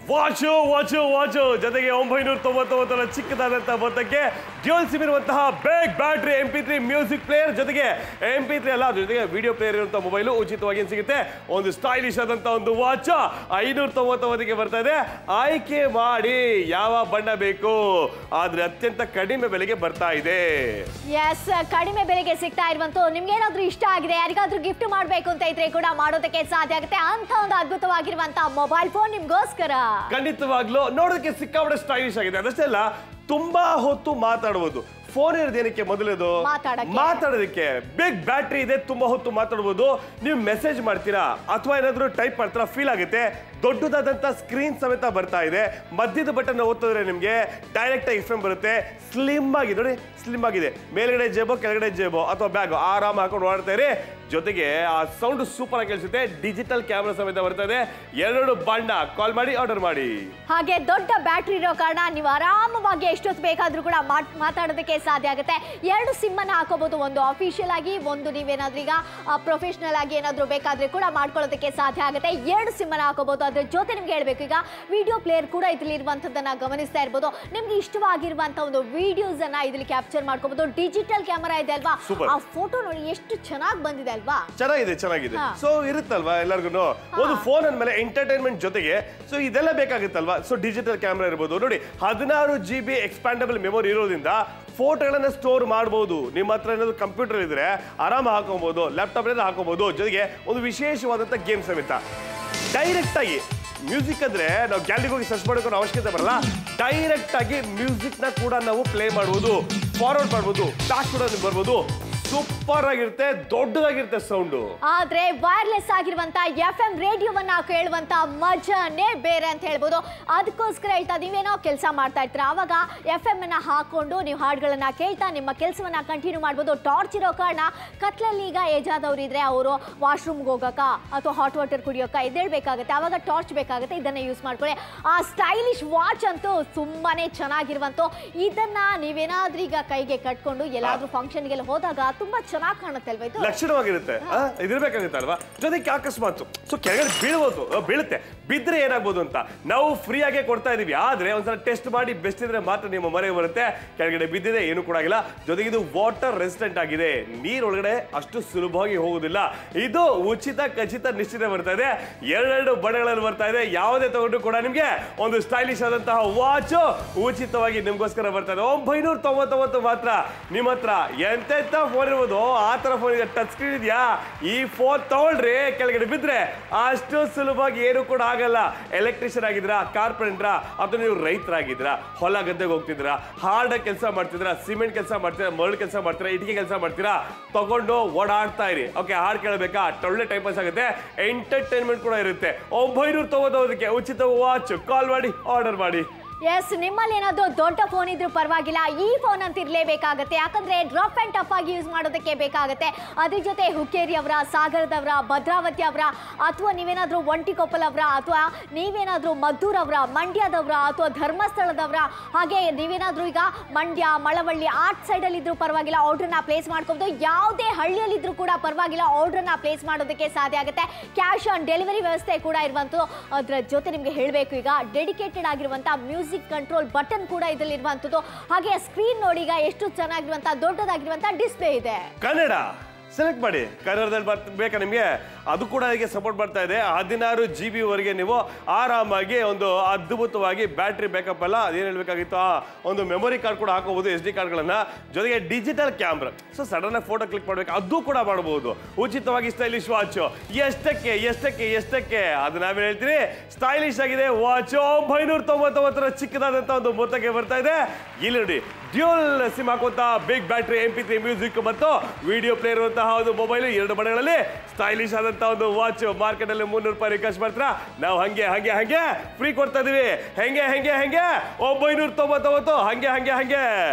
S2: ವಾಚು ವಾಚು ವಾಚು ಜೊತೆಗೆ ಒಂಬೈನೂರ ತೊಂಬತ್ತೊಂಬತ್ತರ ಚಿಕ್ಕದಾದಂತಹ ಮೊತ್ತಕ್ಕೆ ಡ್ಯೂಲ್ ಸಿಮ್ ಇರುವಂತಹ big battery M P three music player ಜೊತೆಗೆ ಎಂ ಪಿ ತ್ರೀ ಅಲ್ಲ ಅದ್ರ ಜೊತೆಗೆ ವಿಡಿಯೋ ಪ್ಲೇಯರ್ ಇರುವಂತಹ ಮೊಬೈಲು ಉಚಿತವಾಗಿ ಏನ್ ಸಿಗುತ್ತೆ ಒಂದು ಸ್ಟೈಲಿಶ್ ಆದಂತಹ ಒಂದು ವಾಚ್ ಐನೂರ ತೊಂಬತ್ತೊಂಬತ್ತಕ್ಕೆ ಬರ್ತಾ ಇದೆ ಆಯ್ಕೆ ಮಾಡಿ ಯಾವ ಬಣ್ಣ ಬೇಕು ಆದ್ರೆ ಅತ್ಯಂತ ಕಡಿಮೆ ಬೆಲೆಗೆ ಬರ್ತಾ ಇದೆ
S3: ಎಸ್ ಕಡಿಮೆ ಬೆಲೆಗೆ ಸಿಗ್ತಾ ಇರುವಂತ ನಿಮ್ಗೆ ಏನಾದ್ರೂ ಇಷ್ಟ ಆಗಿದೆ ಯಾರಿಗಾದ್ರೂ ಗಿಫ್ಟ್ ಮಾಡ್ಬೇಕು ಅಂತ ಇದ್ರೆ ಕೂಡ ಮಾಡೋದಕ್ಕೆ ಸಾಧ್ಯ ಆಗುತ್ತೆ ಅಂತ ಒಂದು ಅದ್ಭುತವಾಗಿರುವಂತ ಮೊಬೈಲ್ ಫೋನ್ ನಿಮ್ಗೋಸ್ಕರ
S2: ಖಂಡಿತವಾಗ್ಲೂ ನೋಡೋದಕ್ಕೆ ಸಿಕ್ಕಾಪಟ್ಟೆ ಸ್ಟೈಲಿಶ್ ಆಗಿದೆ ಅದಷ್ಟೇ ಅಲ್ಲ ತುಂಬಾ ಹೊತ್ತು ಮಾತಾಡಬಹುದು ಫೋನ್ ಇರೋದೇನಕ್ಕೆ ಮೊದಲೇದು
S3: ಮಾತಾಡಕ್ಕೆ.
S2: ಮಾತಾಡೋದಕ್ಕೆ ಬಿಗ್ ಬ್ಯಾಟ್ರಿ ಇದೆ ತುಂಬಾ ಹೊತ್ತು ಮಾತಾಡ್ಬೋದು ನೀವು ಮೆಸೇಜ್ ಮಾಡ್ತೀರಾ ಅಥವಾ ಏನಾದ್ರು ಟೈಪ್ ಮಾಡ್ತೀರಾ ಫೀಲ್ ಆಗುತ್ತೆ ದೊಡ್ಡದಾದಂತ ಸ್ಕ್ರೀನ್ ಸಮೇತ ಬರ್ತಾ ಇದೆ ಮಧ್ಯದ ಬಟನ್ ಓದಿದ್ರೆ ನಿಮಗೆ ಡೈರೆಕ್ಟ್ ಆಗಿ ಎಫ್ ಎಂ ಬರುತ್ತೆ ಸ್ಲಿಮ್ ಆಗಿದೆ ನೋಡಿ ಸ್ಲಿಮ್ ಆಗಿದೆ ಮೇಲ್ಗಡೆ ಜೇಬೋ ಕೆಳಗಡೆ ಜೇಬೋ ಅಥವಾ ಬ್ಯಾಗ್ ಆರಾಮ್ ಹಾಕೊಂಡು ಓಡಾಡ್ತಾ ಇರಿ ಜೊತೆಗೆ ಆ ಸೌಂಡ್ ಸೂಪರ್ ಆಗಿ ಕೇಳಿಸುತ್ತೆ ಡಿಜಿಟಲ್ ಕ್ಯಾಮ್ರಾ ಸಮೇತ ಬರ್ತಾ ಇದೆ ಎರಡು ಬಣ್ಣ ಕಾಲ್ ಮಾಡಿ ಆರ್ಡರ್ ಮಾಡಿ
S3: ಹಾಗೆ ದೊಡ್ಡ ಬ್ಯಾಟ್ರಿ ಇರೋ ಕಾರಣ ನೀವು ಆರಾಮವಾಗಿ ಎಷ್ಟೊತ್ತು ಬೇಕಾದ್ರೂ ಕೂಡ ಮಾತ್- ಮಾತಾಡೋದಕ್ಕೆ ಸಾಧ್ಯ ಆಗುತ್ತೆ ಎರಡು ಸಿಮ್ ಅನ್ನ ಹಾಕೋಬಹುದು ಒಂದು ಅಫಿಷಿಯಲ್ ಆಗಿ ಒಂದು ನೀವೇನಾದ್ರೂ ಈಗ ಪ್ರೊಫೆಷನಲ್ ಆಗಿ ಏನಾದ್ರೂ ಬೇಕಾದ್ರೆ ಕೂಡ ಮಾಡ್ಕೊಳ್ಳೋದಕ್ಕೆ ಸಾಧ್ಯ ಆಗುತ್ತೆ ಎರಡು ಸಿಮ್ ಅನ್ನ ಹಾಕೋಬಹುದು ಅದ್ರ ಜೊತೆ ನಿಮ್ಗೆ ಹೇಳ್ಬೇಕು ಈಗ ವಿಡಿಯೋ ಪ್ಲೇಯರ್ ಕೂಡ ಇದ್ರಲ್ಲಿ ಇರುವಂತದ್ದನ್ನ ಗಮನಿಸ್ತಾ ಇರ್ಬೋದು ನಿಮ್ಗೆ ಇಷ್ಟವಾಗಿರುವಂತ ಒಂದು ವಿಡಿಯೋಸ್ ಅನ್ನ ಇದ್ರಲ್ಲಿ ಕ್ಯಾಪ್ಚರ್ ಮಾಡ್ಕೋಬಹುದು ಡಿಜಿಟಲ್ ಕ್ಯಾಮರಾ ಇದೆ ಅಲ್ವಾ
S2: Super.
S3: ಆ ಫೋಟೋ ನೋಡಿ ಎಷ್ಟು ಚೆನ್ನಾಗಿ ಬಂದಿದೆ ಅಲ್ವಾ
S2: ಚೆನ್ನಾಗಿದೆ ಚೆನ್ನಾಗಿದೆ
S3: ಹಾ.
S2: ಸೊ ಇರುತ್ತಲ್ವಾ ಎಲ್ಲರಿಗೂ ಒಂದು ಫೋನ್ ಅಂದ್ಮೇಲೆ ಎಂಟರ್ಟೈನ್ಮೆಂಟ್ ಜೊತೆಗೆ ಸೊ ಇದೆಲ್ಲ ಬೇಕಾಗುತ್ತಲ್ವಾ ಸೊ ಡಿಜಿಟಲ್ ಕ್ಯಾಮ್ರಾ ಇರ್ಬೋದು ನೋಡಿ ಹದಿನಾರು ಜಿ ಬಿ ಎಕ್ಸ್ಪ್ಯಾಂಡಬಲ್ ಮೆಮೊರಿ ಇರೋದ್ರಿಂದ ಫೋಟೋಗಳನ್ನ ಸ್ಟೋರ್ ಮಾಡಬಹುದು ನಿಮ್ಮ ಹತ್ರ ಏನಾದ್ರು ಕಂಪ್ಯೂಟರ್ ಇದ್ರೆ ಆರಾಮ ಹಾಕೋಬಹುದು ಲ್ಯಾಪ್ಟಾಪ್ ಇದ್ರೆ ಹಾಕೋಬಹುದು ಜೊತೆಗೆ ಒಂದು ವಿಶೇಷವಾದಂಥ ಗೇಮ್ ಸಮೇತ ಡೈರೆಕ್ಟ್ ಆಗಿ ಮ್ಯೂಸಿಕ್ ಅಂದ್ರೆ ನಾವು ಗ್ಯಾಲರಿಗೆ ಹೋಗಿ ಸರ್ಚ್ ಮಾಡೋಕೆ ಅವಶ್ಯಕತೆ ಬರಲ್ಲ ಡೈರೆಕ್ಟ್ ಆಗಿ ಮ್ಯೂಸಿಕ್ ನ ಕೂಡ ನಾವು ಪ್ಲೇ ಮಾಡ್ಬೋದು ಫಾರ್ವರ್ಡ್ ಮಾಡ್ಬೋದು ಬ್ಯಾಕ್ ಕೂಡ ಬರ್ಬೋದು ಸೂಪರ್ ಆಗಿರುತ್ತೆ ದೊಡ್ಡದಾಗಿರುತ್ತೆ ಸೌಂಡು
S3: ಆದ್ರೆ ವೈರ್ಲೆಸ್ ಆಗಿರುವಂತ ಎಫ್ ಎಂ ರೇಡಿಯೋವನ್ನ ಕೇಳುವಂತ ಮಜಾನೇ ಬೇರೆ ಅಂತ ಹೇಳ್ಬೋದು ಅದಕ್ಕೋಸ್ಕರ ಹೇಳ್ತಾ ನೀವೇನೋ ಕೆಲಸ ಮಾಡ್ತಾ ಇರ್ತೀರ ಅವಾಗ ಎಫ್ ಎಂ ಅನ್ನ ಹಾಕೊಂಡು ನೀವು ಹಾಡುಗಳನ್ನ ಕೇಳ್ತಾ ನಿಮ್ಮ ಕೆಲಸವನ್ನ ಕಂಟಿನ್ಯೂ ಮಾಡ್ಬೋದು ಟಾರ್ಚ್ ಇರೋ ಕಾರಣ ಕತ್ಲಲ್ಲಿ ಈಗ ಏಜ್ ಆದವ್ರು ಇದ್ರೆ ಅವರು ವಾಶ್ರೂಮ್ಗೆ ಹೋಗಕ್ಕ ಅಥವಾ ಹಾಟ್ ವಾಟರ್ ಕುಡಿಯೋಕ ಎದ್ದೇಳ್ಬೇಕಾಗತ್ತೆ ಅವಾಗ ಟಾರ್ಚ್ ಬೇಕಾಗುತ್ತೆ ಇದನ್ನ ಯೂಸ್ ಮಾಡ್ಕೊಳ್ಳಿ ಆ ಸ್ಟೈಲಿಶ್ ವಾಚ್ ಅಂತೂ ತುಂಬಾನೇ ಚೆನ್ನಾಗಿರುವಂತು ಇದನ್ನ ನೀವೇನಾದ್ರೂ ಈಗ ಕೈಗೆ ಕಟ್ಕೊಂಡು ಎಲ್ಲಾದ್ರೂ ಫಂಕ್ಷನ್ಗೆಲ್ಲ ಹೋದಾಗ ತುಂಬಾ ಚೆನ್ನಾಗಿ ಕಾಣುತ್ತೆ ಅಲ್ವಾ ಇದು
S2: ಲಕ್ಷಣವಾಗಿರುತ್ತೆ ಆ, ಇದಿರ್ಬೇಕಾಗುತ್ತೆ ಅಲ್ವಾ ಜೊತೆಗೆ ಅಕಸ್ಮಾತ್ ಸೊ ಕೆಳಗಡೆ ಬೀಳ್ಬೋದು ಆ, ಬೀಳುತ್ತೆ ಬಿದ್ರೆ ಏನಾಗ್ಬೋದು ಅಂತ ನಾವು ಫ್ರೀ ಆಗೇ ಕೊಡ್ತಾ ಇದೀವಿ ಆದ್ರೆ ಒಂದ್ಸಲ ಟೆಸ್ಟ್ ಮಾಡಿ ಬೆಸ್ಟ್ ಇದ್ರೆ ಮಾತ್ರ ನಿಮ್ಮ ಮನೆಗೆ ಬರುತ್ತೆ ಕೆಳಗಡೆ ಬಿದ್ದಿದೆ ಏನು ಕೂಡ ಆಗಿಲ್ಲ ಜೊತೆಗೆ ಇದು ವಾಟರ್ ರೆಸಿಸ್ಟೆಂಟ್ ಆಗಿದೆ ನೀರೊಳಗಡೆ ಅಷ್ಟು ಸುಲಭವಾಗಿ ಹೋಗುದಿಲ್ಲ ಇದು ಉಚಿತ ಖಚಿತ ನಿಶ್ಚಿತ ಬರ್ತಾ ಇದೆ ಎರಡೆರಡು ಬಣ್ಣಗಳಲ್ಲಿ ಬರ್ತಾ ಇದೆ ಯಾವುದೇ ತಗೊಂಡು ಕೂಡ ನಿಮ್ಗೆ ಒಂದು ಸ್ಟೈಲಿಶ್ ಆದಂತಹ ವಾಚ್ ಉಚಿತವಾಗಿ ನಿಮ್ಗೋಸ್ಕರ ಬರ್ತಾ ಇದೆ ಒಂಬೈನೂರ ತೊಂಬತ್ತೊಂಬತ್ತು ಮಾತ್ರ ನಿಮ್ಮ ಹತ್ರ ಎಂತೆಂತ ಫೋನ್ ಇರ್ಬೋದು ಆ ತರ ಫೋನ್ ಇದೆ ಟಚ್ ಸ್ಕ್ರೀನ್ ಇದೆಯಾ ಈ ಫೋನ್ ತಗೊಳ್ರಿ ಕೆಳಗಡೆ ಬಿದ್ರೆ ಅಷ್ಟು ಸುಲಭವಾಗಿ ಏನು ಕೂಡ ಆಗಲ್ಲ ಎಲೆಕ್ಟ್ರಿಷಿಯನ್ ಆಗಿದ್ರಾ ಕಾರ್ಪೆಂಟ್ರಾ ಅಥವಾ ನೀವು ರೈತರಾಗಿದ್ರಾ ಹೊಲ ಗದ್ದೆಗೆ ಹೋಗ್ತಿದ್ರಾ ಹಾರ್ಡ್ ಕೆಲಸ ಮಾಡ್ತಿದ್ರಾ ಸಿಮೆಂಟ್ ಕೆಲಸ ಮಾಡ್ತೀರಾ ಮರಳು ಕೆಲಸ ಮಾಡ್ತೀರಾ ಇಟ್ಟಿಗೆ ಕೆಲಸ ಮಾಡ್ತೀರಾ ತಗೊಂಡು ಓಡಾಡ್ತಾ ಇರಿ ಓಕೆ ಹಾಡ್ ಕೇಳಬೇಕಾ ಒಳ್ಳೆ ಟೈಮ್ ಪಾಸ್ ಆಗುತ್ತೆ ಎಂಟರ್ಟೈನ್ಮೆಂಟ್ ಕೂಡ ಇರುತ್ತೆ ಒಂಬೈನೂರ ತೊಗೊಳೋದಕ್ಕೆ ಉಚಿತ ವಾಚ್ ಕಾಲ್ ಮಾಡಿ ಆರ್ಡರ್ ಮಾಡಿ
S3: ಎಸ್ ನಿಮ್ಮಲ್ಲಿ ಏನಾದ್ರು ದೊಡ್ಡ ಫೋನ್ ಇದ್ರೂ ಪರವಾಗಿಲ್ಲ ಈ ಫೋನ್ ಅಂತ ಇರಲೇಬೇಕಾಗತ್ತೆ ಯಾಕಂದ್ರೆ ಡ್ರಾಪ್ ಅಂಡ್ ಟಫ್ ಆಗಿ ಯೂಸ್ ಮಾಡೋದಕ್ಕೆ ಬೇಕಾಗುತ್ತೆ ಅದ್ರ ಜೊತೆ ಹುಕ್ಕೇರಿ ಅವರ ಸಾಗರದವರ ಭದ್ರಾವತಿ ಅವರ ಅಥವಾ ನೀವೇನಾದ್ರೂ ಒಂಟಿಕೊಪ್ಪಲ್ ಅವರ ಅಥವಾ ನೀವೇನಾದ್ರೂ ಮದ್ದೂರ್ ಅವರ ಮಂಡ್ಯದವರ ಅಥವಾ ಧರ್ಮಸ್ಥಳದವರ ಹಾಗೆ ನೀವೇನಾದ್ರೂ ಈಗ ಮಂಡ್ಯ ಮಳವಳ್ಳಿ ಆ ಸೈಡಲ್ಲಿ ಇದ್ರೂ ಪರವಾಗಿಲ್ಲ ಆರ್ಡ್ರನ್ನ ಪ್ಲೇಸ್ ಮಾಡ್ಕೋಬಹುದು ಯಾವುದೇ ಹಳ್ಳಿಯಲ್ಲಿದ್ರೂ ಕೂಡ ಪರವಾಗಿಲ್ಲ ಆರ್ಡ್ರನ್ನ ಪ್ಲೇಸ್ ಮಾಡೋದಕ್ಕೆ ಸಾಧ್ಯ ಆಗುತ್ತೆ ಕ್ಯಾಶ್ ಆನ್ ಡೆಲಿವರಿ ವ್ಯವಸ್ಥೆ ಕೂಡ ಇರುವಂಥದ್ದು ಅದರ ಜೊತೆ ನಿಮಗೆ ಹೇಳಬೇಕು ಈಗ ಡೆಡಿಕೇಟೆಡ್ ಆಗಿರುವಂಥ ಮ್ಯೂಸಿಕ್ ಕಂಟ್ರೋಲ್ ಬಟನ್ ಕೂಡ ಇದರಲ್ಲಿ ಇರುವಂಥದ್ದು ಹಾಗೆ ಸ್ಕ್ರೀನ್ ನೋಡಿ ಈಗ ಎಷ್ಟು ಚೆನ್ನಾಗಿರುವಂಥ ದೊಡ್ಡದಾಗಿರುವಂಥ ಡಿಸ್ಪ್ಲೇ ಇದೆ
S2: ಕನ್ನಡ ಸೆಲೆಕ್ಟ್ ಮಾಡಿ ಕನ್ನಡದಲ್ಲಿ ಬರ್ತ ಬೇಕಾ ನಿಮಗೆ ಅದು ಕೂಡ ಇದಕ್ಕೆ ಸಪೋರ್ಟ್ ಮಾಡ್ತಾ ಇದೆ ಹದಿನಾರು ಜಿ ಬಿ ವರೆಗೆ ನೀವು ಆರಾಮಾಗಿ ಒಂದು ಅದ್ಭುತವಾಗಿ ಬ್ಯಾಟ್ರಿ ಬ್ಯಾಕಪ್ ಎಲ್ಲ ಅದೇನು ಹೇಳ್ಬೇಕಾಗಿತ್ತು ಆ ಒಂದು ಮೆಮೊರಿ ಕಾರ್ಡ್ ಕೂಡ ಹಾಕೋಬಹುದು ಎಸ್ ಡಿ ಕಾರ್ಡ್ಗಳನ್ನ ಜೊತೆಗೆ ಡಿಜಿಟಲ್ ಕ್ಯಾಮ್ರಾ ಸೊ ಸಡನ್ ಆಗಿ ಫೋಟೋ ಕ್ಲಿಕ್ ಮಾಡ್ಬೇಕು ಅದು ಕೂಡ ಮಾಡಬಹುದು ಉಚಿತವಾಗಿ ಸ್ಟೈಲಿಶ್ ವಾಚ್ ಎಷ್ಟಕ್ಕೆ ಎಷ್ಟಕ್ಕೆ ಎಷ್ಟಕ್ಕೆ ಅದು ನಾವೇನು ಹೇಳ್ತೀವಿ ಸ್ಟೈಲಿಶ್ ಆಗಿದೆ ವಾಚ್ ಒಂಬೈನೂರ ತೊಂಬತ್ತೊಂಬತ್ತರ ಚಿಕ್ಕದಾದಂಥ ಒಂದು ಮೊತ್ತಕ್ಕೆ ಬರ್ತಾ ಇದೆ ಇಲ್ಲಿ ನೋಡಿ ಡ್ಯೂಲ್ ಸಿಮ್ ಹಾಕುವಂತ big battery M P three music ಮತ್ತು ವಿಡಿಯೋ ಪ್ಲೇಯರ್ ಇರುವಂತಹ ಒಂದು ಮೊಬೈಲ್ ಎರಡು ಬಣ್ಣಗಳಲ್ಲಿ ಸ್ಟೈಲಿಶ್ ಆದಂತ ಒಂದು ವಾಚ್ ಮಾರ್ಕೆಟ್ ಅಲ್ಲಿ ಮುನ್ನೂರು ರೂಪಾಯಿ ರಿಕ್ವೆಸ್ಟ್ ಮಾಡ್ತೀರಾ ನಾವು ಹಂಗೆ ಹಂಗೆ ಹಂಗೆ ಫ್ರೀ ಕೊಡ್ತಾ ಇದೀವಿ ಹೆಂಗೆ ಹೆಂಗೆ ಹೆಂಗೆ ಒಂಬೈನೂರ ತೊಂಬತ್ತೊಂಬತ್ತು ಹಂಗೆ ಹಂಗೆ ಹಂಗೆ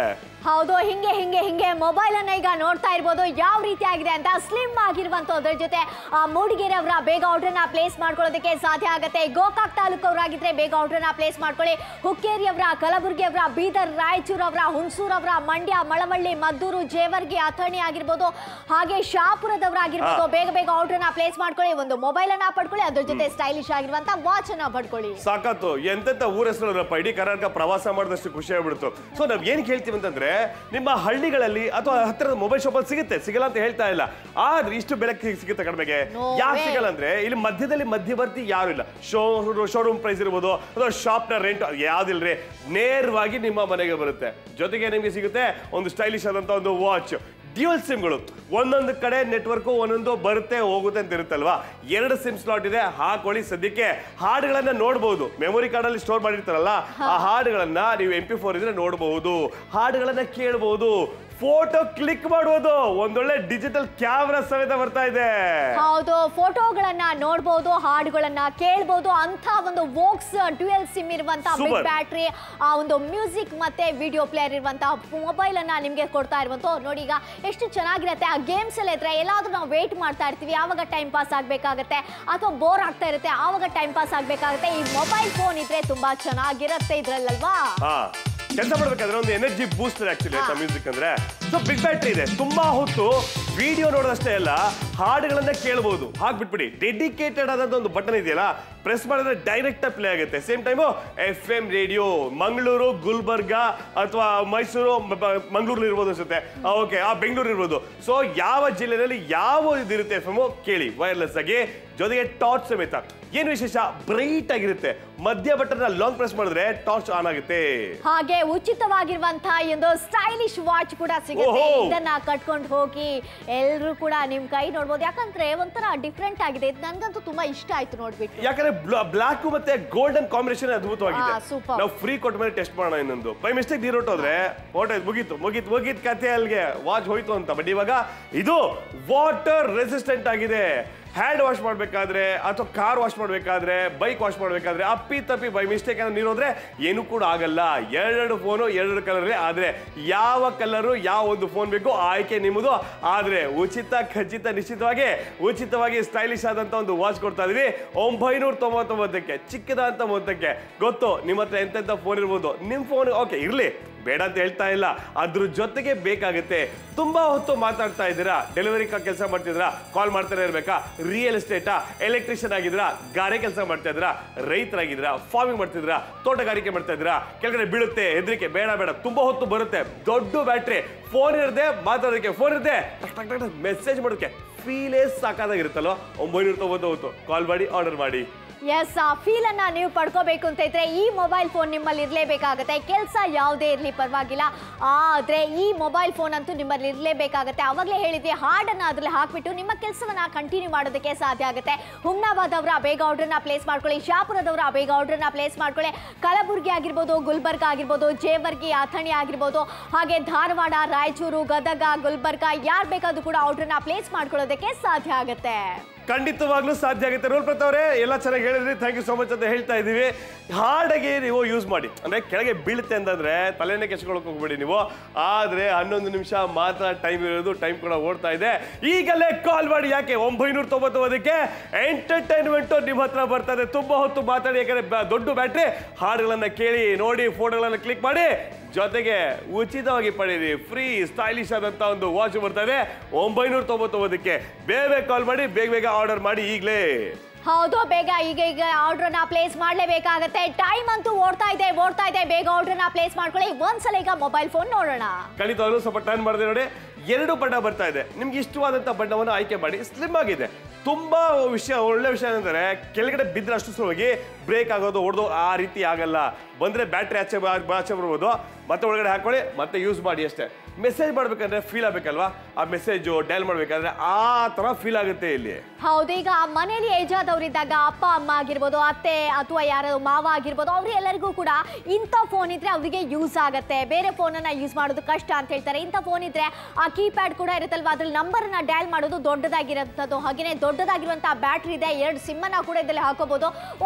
S3: ಹೌದು ಹಿಂಗೆ ಹಿಂಗೆ ಹಿಂಗೆ ಮೊಬೈಲ್ ಅನ್ನ ಈಗ ನೋಡ್ತಾ ಇರ್ಬೋದು ಯಾವ ರೀತಿ ಆಗಿದೆ ಅಂತ ಸ್ಲಿಮ್ ಆಗಿರುವಂತದ್ರ ಜೊತೆ ಆ ಮೂಡಿಗೆರೆ ಅವರ ಬೇಗ ಆರ್ಡರ್ನ ಪ್ಲೇಸ್ ಮಾಡ್ಕೊಳ್ಳೋದಕ್ಕೆ ಸಾಧ್ಯ ಆಗುತ್ತೆ ಗೋಕಾಕ್ ತಾಲೂಕು ಅವರಾಗಿದ್ರೆ ಬೇಗ ಆರ್ಡರ್ನ ಪ್ಲೇಸ್ ಮಾಡ್ಕೊಳ್ಳಿ ಹುಕ್ಕೇರಿ ಅವರ ಕಲಬುರಗಿ ಅವರ ಬೀದರ್ ರಾಯಚೂರು ಅವರ ಹುಣಸೂರು ಅವರ ಮಂಡ್ಯ ಮಳವಳ್ಳಿ ಮದ್ದೂರು ಜೇವರ್ಗಿ ಅಥಣಿ ಆಗಿರ್ಬೋದು ಹಾಗೆ ಶಾಪುರದವರಾಗಿರ್ಬೋದು ಬೇಗ ಬೇಗ ಆರ್ಡರ್ನ ಪ್ಲೇಸ್ ಮಾಡ್ಕೊಳ್ಳಿ ಒಂದು ಮೊಬೈಲ್ ಅನ್ನ ಪಡ್ಕೊಳ್ಳಿ ಅದ್ರ ಜೊತೆ ಸ್ಟೈಲಿಶ್ ಆಗಿರುವಂತ ವಾಚ್ ಅನ್ನ ಪಡ್ಕೊಳ್ಳಿ
S2: ಸಾಕತ್ತು ಎಂತೆಂತ ಊರ ಹೆಸರಪ್ಪ ಇಡೀ ಕರ್ನಾಟಕ ಪ್ರವಾಸ ಮಾಡಿದಷ್ಟು ಖುಷಿ ಆಗ್ಬಿಡ್ತು ಸೊ ನಾವ್ ಏನ್ ಹೇಳ್ತೀವಿ ಅಂತಂದ್ರೆ ನಿಮ್ಮ ಹಳ್ಳಿಗಳಲ್ಲಿ ಅಥವಾ ಹತ್ತಿರದ ಮೊಬೈಲ್ ಶಾಪ್ ಅಲ್ಲಿ ಸಿಗುತ್ತೆ ಸಿಗಲ್ಲ ಅಂತ ಹೇಳ್ತಾ ಇಲ್ಲ ಆದ್ರೆ ಇಷ್ಟು ಬೆಲೆ ಸಿಗುತ್ತೆ ಕಡಿಮೆಗೆ
S3: No
S2: ಯಾಕೆ
S3: way.
S2: ಸಿಗಲ್ಲ ಅಂದ್ರೆ ಇಲ್ಲಿ ಮಧ್ಯದಲ್ಲಿ ಮಧ್ಯವರ್ತಿ ಯಾರು ಇಲ್ಲ ಶೋ ಶೋರೂಮ್ ಪ್ರೈಸ್ ಇರ್ಬೋದು ಅಥವಾ ಶಾಪ್ ನ ರೆಂಟ್ ಯಾವ್ದಿಲ್ರಿ ನೇರವಾಗಿ ನಿಮ್ಮ ಮನೆಗೆ ಬರುತ್ತೆ ಜೊತೆಗೆ ನಿಮಗೆ ಸಿಗುತ್ತೆ ಒಂದು ಸ್ಟೈಲಿಶ್ ಆದಂತ ಒಂದು ವಾಚ್ ಡ್ಯೂಯಲ್ ಸಿಮ್ಗಳು ಒಂದೊಂದು ಕಡೆ ನೆಟ್ವರ್ಕ್ ಒಂದೊಂದು ಬರುತ್ತೆ ಹೋಗುತ್ತೆ ಅಂತ ಇರುತ್ತಲ್ವಾ ಎರಡು ಸಿಮ್ ಸ್ಲಾಟ್ ಇದೆ ಹಾಕೊಳ್ಳಿ ಸದ್ಯಕ್ಕೆ ಹಾಡುಗಳನ್ನ ನೋಡಬಹುದು ಮೆಮೊರಿ ಕಾರ್ಡ್ ಅಲ್ಲಿ ಸ್ಟೋರ್ ಮಾಡಿರ್ತಾರಲ್ಲ ಆ ಹಾಡುಗಳನ್ನ ನೀವು ಎಂ ಪಿ ಫೋರ್ ಇದ್ರೆ ನೋಡಬಹುದು ಹಾಡುಗಳನ್ನ ಕೇಳಬಹುದು ಫೋಟೋ ಕ್ಲಿಕ್ ಮಾಡುವುದು ಒಂದೊಳ್ಳೆ ಡಿಜಿಟಲ್ ಕ್ಯಾಮ್ರಾ ಸಮೇತ ಬರ್ತಾ ಇದೆ
S3: ಹೌದು ಫೋಟೋಗಳನ್ನ ನೋಡ್ಬೋದು ಹಾಡುಗಳನ್ನ ಕೇಳ್ಬೋದು ಅಂತ ಒಂದು ವೋಕ್ಸ್ ಡ್ಯುಯಲ್ ಸಿಮ್ ಇರುವಂತ ಬಿಗ್
S2: Super.
S3: ಬ್ಯಾಟ್ರಿ ಆ ಒಂದು ಮ್ಯೂಸಿಕ್ ಮತ್ತೆ ವಿಡಿಯೋ ಪ್ಲೇಯರ್ ಇರುವಂತ ಮೊಬೈಲ್ ಅನ್ನ ನಿಮ್ಗೆ ಕೊಡ್ತಾ ಇರುವಂತ ನೋಡಿ ಈಗ ಎಷ್ಟು ಚೆನ್ನಾಗಿರುತ್ತೆ ಆ ಗೇಮ್ಸ್ ಎಲ್ಲ ಇದ್ರೆ ಎಲ್ಲಾದ್ರೂ ನಾವು ವೇಟ್ ಮಾಡ್ತಾ ಇರ್ತೀವಿ ಆವಾಗ ಟೈಮ್ ಪಾಸ್ ಆಗ್ಬೇಕಾಗತ್ತೆ ಅಥವಾ ಬೋರ್ ಆಗ್ತಾ ಇರುತ್ತೆ ಆವಾಗ ಟೈಮ್ ಪಾಸ್ ಆಗ್ಬೇಕಾಗತ್ತೆ ಈ ಮೊಬೈಲ್ ಫೋನ್ ಇದ್ರೆ ತುಂಬಾ ಚೆನ್ನಾಗಿರುತ್ತೆ ಇದ್ರಲ್ಲಲ್ವಾ
S2: ಹಾ ಕೆಲಸ ಮಾಡ್ಬೇಕಾದ್ರೆ ಒಂದು ಎನರ್ಜಿ ಬೂಸ್ಟರ್ ಆಕ್ಚುಲಿ ಆಯ್ತಾ ಮ್ಯೂಸಿಕ್ ಅಂದ್ರೆ ಸೊ ಬಿಗ್ ಬ್ಯಾಟ್ರಿ ಇದೆ ತುಂಬಾ ಹೊತ್ತು ವಿಡಿಯೋ ನೋಡೋದಷ್ಟೇ ಅಲ್ಲ ಹಾಡುಗಳನ್ನ ಕೇಳಬಹುದು ಹಾಕ್ಬಿಟ್ಬಿಡಿ ಡೆಡಿಕೇಟೆಡ್ ಆದಂತ ಒಂದು ಬಟನ್ ಇದೆಯಲ್ಲ ಪ್ರೆಸ್ ಮಾಡಿದ್ರೆ ಡೈರೆಕ್ಟ್ ಪ್ಲೇ ಆಗುತ್ತೆ same time F M radio Mangaluru Gulbarga ಅಥವಾ ಮೈಸೂರು ಮಂಗಳೂರು ಇರ್ಬೋದು ಅನ್ಸುತ್ತೆ ಓಕೆ ಆ ಬೆಂಗಳೂರು ಇರ್ಬೋದು ಸೊ ಯಾವ ಜಿಲ್ಲೆಯಲ್ಲಿ ಯಾವ ಇದಿರುತ್ತೆ ಎಫ್ ಎಮ್ ಕೇಳಿ ವೈರ್ಲೆಸ್ ಆಗಿ ಜೊತೆಗೆ ಟಾರ್ಚ್ ಸಮೇತ ಏನು ವಿಶೇಷ ಬ್ರೈಟ್ ಆಗಿರುತ್ತೆ ಮಧ್ಯ ಬಟನ್ ಲಾಂಗ್ ಪ್ರೆಸ್ ಮಾಡಿದ್ರೆ ಟಾರ್ಚ್ ಆನ್ ಆಗುತ್ತೆ
S3: ಹಾಗೆ ಉಚಿತವಾಗಿರುವಂತಹ ಒಂದು ಸ್ಟೈಲಿಶ್ ವಾಚ್ ಕೂಡ ಸಿಗುತ್ತೆ
S2: ಓಹೋ.
S3: ಇದನ್ನ ಕಟ್ಕೊಂಡು ಹೋಗಿ ಎಲ್ರು ಕೂಡ ನಿಮ್ ಕೈ ನೋಡ್ಬೋದು ಯಾಕಂದ್ರೆ ಒಂಥರ ಡಿಫ್ರೆಂಟ್ ಆಗಿದೆ ಇದು ನನ್ಗಂತೂ ತುಂಬಾ ಇಷ್ಟ ಆಯ್ತು ನೋಡ್ಬಿಟ್ಟು
S2: ಯಾಕಂದ್ರೆ ಬ್ಲಾಕ್ ಮತ್ತೆ ಗೋಲ್ಡನ್ ಕಾಂಬಿನೇಷನ್ ಅದ್ಭುತವಾಗಿದೆ
S3: ಆ, super.
S2: ನಾವು ಫ್ರೀ ಕೊಟ್ಟ ಮೇಲೆ ಟೆಸ್ಟ್ ಮಾಡೋಣ ಇನ್ನೊಂದು ಬೈ ಮಿಸ್ಟೇಕ್ ನೀರು ಹೊಟ್ಟೋದ್ರೆ ಹೊಟ್ಟೋಯ್ತು ಮುಗೀತು ಮುಗೀತು ಮುಗೀತು ಕತೆ ಅಲ್ಲಿಗೆ ವಾಚ್ ಹೋಯ್ತು ಅಂತ ಬಟ್ ಇವಾಗ ಇದು ವಾಟರ್ ರೆಸಿಸ್ಟೆಂಟ್ ಆಗಿದೆ ಹ್ಯಾಂಡ್ ವಾಶ್ ಮಾಡಬೇಕಾದ್ರೆ ಅಥವಾ ಕಾರ್ ವಾಶ್ ಮಾಡಬೇಕಾದ್ರೆ ಬೈಕ್ ವಾಶ್ ಮಾಡಬೇಕಾದ್ರೆ ಅಪ್ಪಿ ತಪ್ಪಿ ಬೈ ಮಿಸ್ಟೇಕ್ ಏನೋ ನೀರು ಹೋದ್ರೆ ಏನು ಕೂಡ ಆಗಲ್ಲ ಎರಡೆರಡು ಫೋನು ಎರಡೆರಡು ಕಲರ್ ಆದ್ರೆ ಯಾವ ಕಲರು ಯಾವ ಒಂದು ಫೋನ್ ಬೇಕು ಆಯ್ಕೆ ನಿಮ್ಮದು ಆದ್ರೆ ಉಚಿತ ಖಚಿತ ನಿಶ್ಚಿತವಾಗಿ ಉಚಿತವಾಗಿ ಸ್ಟೈಲಿಶ್ ಆದಂತ ಒಂದು ವಾಚ್ ಕೊಡ್ತಾ ಇದೀವಿ ಒಂಬೈನೂರ ತೊಂಬತ್ತೊಂಬತ್ತಕ್ಕೆ ಚಿಕ್ಕದಂತ ಮೊತ್ತಕ್ಕೆ ಗೊತ್ತು ನಿಮ್ಮ ಹತ್ರ ಎಂತೆಂತ ಫೋನ್ ಇರ್ಬೋದು ನಿಮ್ ಫೋನ್ ಓಕೆ ಇರ್ಲಿ ಬೇಡ ಅಂತ ಹೇಳ್ತಾ ಇಲ್ಲ ಅದ್ರ ಜೊತೆಗೆ ಬೇಕಾಗುತ್ತೆ ತುಂಬಾ ಹೊತ್ತು ಮಾತಾಡ್ತಾ ಇದ್ದೀರಾ ಡೆಲಿವರಿ ಕೆಲಸ ಮಾಡ್ತಿದ್ದೀರಾ ಕಾಲ್ ಮಾಡ್ತಾನೆ ಇರ್ಬೇಕಾ ರಿಯಲ್ ಎಸ್ಟೇಟಾ ಎಲೆಕ್ಟ್ರಿಷಿಯನ್ ಆಗಿದ್ದೀರಾ ಗಾರೆ ಕೆಲಸ ಮಾಡ್ತಾ ಇದ್ದೀರಾ ರೈತರಾಗಿದ್ದೀರಾ ಫಾರ್ಮಿಂಗ್ ಮಾಡ್ತಿದ್ದೀರಾ ತೋಟಗಾರಿಕೆ ಮಾಡ್ತಾ ಇದ್ದೀರಾ ಕೆಳಗಡೆ ಬೀಳುತ್ತೆ ಹೆದರಿಕೆ ಬೇಡ ಬೇಡ ತುಂಬಾ ಹೊತ್ತು ಬರುತ್ತೆ ದೊಡ್ಡ ಬ್ಯಾಟ್ರಿ ಫೋನ್ ಇರದೆ ಮಾತಾಡೋದಕ್ಕೆ ಫೋನ್ ಇರದೆ ಮೆಸೇಜ್ ಮಾಡೋದಕ್ಕೆ ಫೀಲೇ ಸಾಕಾದಾಗಿರುತ್ತಲ್ವ ಒಂಬೈನೂರ ತೊಂಬತ್ತೊಂಬತ್ತು ಕಾಲ್ ಮಾಡಿ ಆರ್ಡರ್ ಮಾಡಿ
S3: ಎಸ್ ಆ ಫೀಲ್ ಅನ್ನ ನೀವು ಪಡ್ಕೋಬೇಕು ಅಂತ ಇದ್ರೆ ಈ ಮೊಬೈಲ್ ಫೋನ್ ನಿಮ್ಮಲ್ಲಿ ಇರಲೇಬೇಕಾಗತ್ತೆ ಕೆಲಸ ಯಾವುದೇ ಇರಲಿ ಪರವಾಗಿಲ್ಲ ಆದ್ರೆ ಈ ಮೊಬೈಲ್ ಫೋನ್ ಅಂತೂ ನಿಮ್ಮಲ್ಲಿ ಇರಲೇಬೇಕಾಗತ್ತೆ ಅವಾಗಲೇ ಹೇಳಿದ್ವಿ ಹಾಡನ್ನ ಅದ್ರಲ್ಲಿ ಹಾಕ್ಬಿಟ್ಟು ನಿಮ್ಮ ಕೆಲಸವನ್ನ ಕಂಟಿನ್ಯೂ ಮಾಡೋದಕ್ಕೆ ಸಾಧ್ಯ ಆಗುತ್ತೆ ಹುಮ್ನಾಬಾದ್ ಅವರ ಬೇಗ ಆರ್ಡರ್ನ ಪ್ಲೇಸ್ ಮಾಡ್ಕೊಳ್ಳಿ ಶಾಪುರದವರ ಬೇಗ ಆರ್ಡರ್ನ ಪ್ಲೇಸ್ ಮಾಡ್ಕೊಳ್ಳಿ ಕಲಬುರಗಿ ಆಗಿರ್ಬೋದು ಗುಲ್ಬರ್ಗ ಆಗಿರ್ಬೋದು ಜೇವರ್ಗಿ ಅಥಣಿ ಆಗಿರ್ಬೋದು ಹಾಗೆ ಧಾರವಾಡ ರಾಯಚೂರು ಗದಗ ಗುಲ್ಬರ್ಗ ಯಾರು ಬೇಕಾದ್ರೂ ಕೂಡ ಆರ್ಡರ್ನ ಪ್ಲೇಸ್ ಮಾಡ್ಕೊಳ್ಳೋದಕ್ಕೆ ಸಾಧ್ಯ ಆಗುತ್ತೆ
S2: ಖಂಡಿತವಾಗ್ಲೂ ಸಾಧ್ಯ ಆಗುತ್ತೆ ರೋಲ್ ಪ್ರತಾವ್ರೆ ಎಲ್ಲ ಚೆನ್ನಾಗಿ ಹೇಳಿದ್ರಿ ಥ್ಯಾಂಕ್ ಯು ಸೋ ಮಚ್ ಅಂತ ಹೇಳ್ತಾ ಇದೀವಿ ಹಾರ್ಡಾಗಿ ನೀವು ಯೂಸ್ ಮಾಡಿ ಅಂದ್ರೆ ಕೆಳಗೆ ಬೀಳುತ್ತೆ ಅಂತಂದ್ರೆ ತಲೆನೇ ಕೆಚ್ಕೊಳಕ್ ಹೋಗ್ಬೇಡಿ ನೀವು ಆದ್ರೆ ಹನ್ನೊಂದು ನಿಮಿಷ ಮಾತ್ರ ಟೈಮ್ ಇರೋದು ಟೈಮ್ ಕೂಡ ಓಡ್ತಾ ಇದೆ ಈಗಲೇ ಕಾಲ್ ಮಾಡಿ ಯಾಕೆ ಒಂಬೈನೂರ ತೊಂಬತ್ತೊಂಬತ್ತಕ್ಕೆ ಎಂಟರ್ಟೈನ್ಮೆಂಟ್ ನಿಮ್ಮ ಹತ್ರ ಬರ್ತಾ ಇದೆ ತುಂಬಾ ಹೊತ್ತು ಮಾತಾಡಿ ಯಾಕಂದ್ರೆ ಬ- ದೊಡ್ಡ ಬ್ಯಾಟ್ರಿ ಹಾಡುಗಳನ್ನ ಕೇಳಿ ನೋಡಿ ಫೋಟೋಗಳನ್ನ ಕ್ಲಿಕ್ ಮಾಡಿ ಜೊತೆಗೆ ಉಚಿತವಾಗಿ ಪಡೀರಿ ಫ್ರೀ ಸ್ಟೈಲಿಶ್ ಆದಂತ ಒಂದು ವಾಚ್ ಬರ್ತಾ ಇದೆ ಒಂಬೈನೂರ ತೊಂಬತ್ತೊಂಬತ್ತಕ್ಕೆ ಬೇಗ ಬೇಗ ಕಾಲ್ ಮಾಡಿ ಬೇಗ ಬೇಗ ಆರ್ಡರ್ ಮಾಡಿ ಈಗಲೇ
S3: ಹೌದು ಬೇಗ ಈಗ ಈಗ ಆರ್ಡರ್ನ ಪ್ಲೇಸ್ ಮಾಡಲೇಬೇಕಾಗತ್ತೆ ಟೈಮ್ ಅಂತೂ ಓಡ್ತಾ ಇದೆ ಓಡ್ತಾ ಇದೆ ಬೇಗ ಆರ್ಡರ್ನ ಪ್ಲೇಸ್ ಮಾಡ್ಕೊಳ್ಳಿ ಒಂದ್ಸಲ ಈಗ ಮೊಬೈಲ್ ಫೋನ್ ನೋಡೋಣ
S2: ಖಂಡಿತವಾಗ್ಲೂ ಸ್ವಲ್ಪ ಟರ್ನ್ ಮಾಡಿದೆ ನೋಡಿ ಎರಡು ಬಣ್ಣ ಬರ್ತಾ ಇದೆ ನಿಮ್ಗೆ ಇಷ್ಟವಾದಂಥ ಬಣ್ಣವನ್ನು ಆಯ್ಕೆ ಮಾಡಿ ಸ್ಲಿಮ್ ಆಗಿದೆ ತುಂಬಾ ವಿಷಯ ಒಳ್ಳೆ ವಿಷಯ ಏನಂದ್ರೆ ಕೆಳಗಡೆ ಬಿದ್ದರೆ ಅಷ್ಟು ಸುಲಭವಾಗಿ ಬ್ರೇಕ್ ಆಗೋದು ಹೊಡೆದು ಆ ರೀತಿ ಆಗಲ್ಲ ಬಂದ್ರೆ ಬ್ಯಾಟ್ರಿ ಆಚೆ ಬ- ಆಚೆ ಬರ್ಬೋದು ಮತ್ತೆ ಒಳಗಡೆ ಹಾಕೊಳ್ಳಿ ಮತ್ತೆ ಯೂಸ್ ಮಾಡಿ ಅಷ್ಟೇ ಮೆಸೇಜ್ ಮಾಡ್ಬೇಕಂದ್ರೆ ಫೀಲ್ ಆಗ್ಬೇಕಲ್ವಾ ಆ ಮೆಸೇಜು ಡೈಲ್ ಮಾಡ್ಬೇಕಾದ್ರೆ ಆ ತರ ಫೀಲ್ ಆಗುತ್ತೆ ಇಲ್ಲಿ
S3: ಹೌದು ಈಗ ಮನೇಲಿ ಏಜ್ ಆದವರಿದ್ದಾಗ ಅಪ್ಪ ಅಮ್ಮ ಆಗಿರ್ಬೋದು ಅತ್ತೆ ಅಥವಾ ಯಾರೋ ಮಾವ ಆಗಿರ್ಬೋದು ಅವ್ರು ಎಲ್ಲರಿಗೂ ಕೂಡ ಇಂಥ ಫೋನ್ ಇದ್ರೆ ಅವರಿಗೆ ಯೂಸ್ ಆಗುತ್ತೆ ಬೇರೆ ಫೋನನ್ನ ಯೂಸ್ ಮಾಡೋದು ಕಷ್ಟ ಅಂತ ಹೇಳ್ತಾರೆ ಇಂಥ ಫೋನ್ ಇದ್ರೆ ಆ ಕೀಪ್ಯಾಡ್ ಕೂಡ ಇರುತ್ತಲ್ವಾ ಅದ್ರಲ್ಲಿ ನಂಬರ್ನ ಡಯಲ್ ಮಾಡೋದು ದೊಡ್ಡದಾಗಿರೋಂಥದ್ದು ಹಾಗೇನೆ ದೊಡ್ಡದಾಗಿರುವಂತಹ ಬ್ಯಾಟ್ರಿ ಇದೆ ಎರಡು ಸಿಮ್ಮನ್ನ ಕೂಡ ಇದರಲ್ಲಿ ಹಾಕೋಬಹುದು ಒಂದು
S2: ಹೌದು.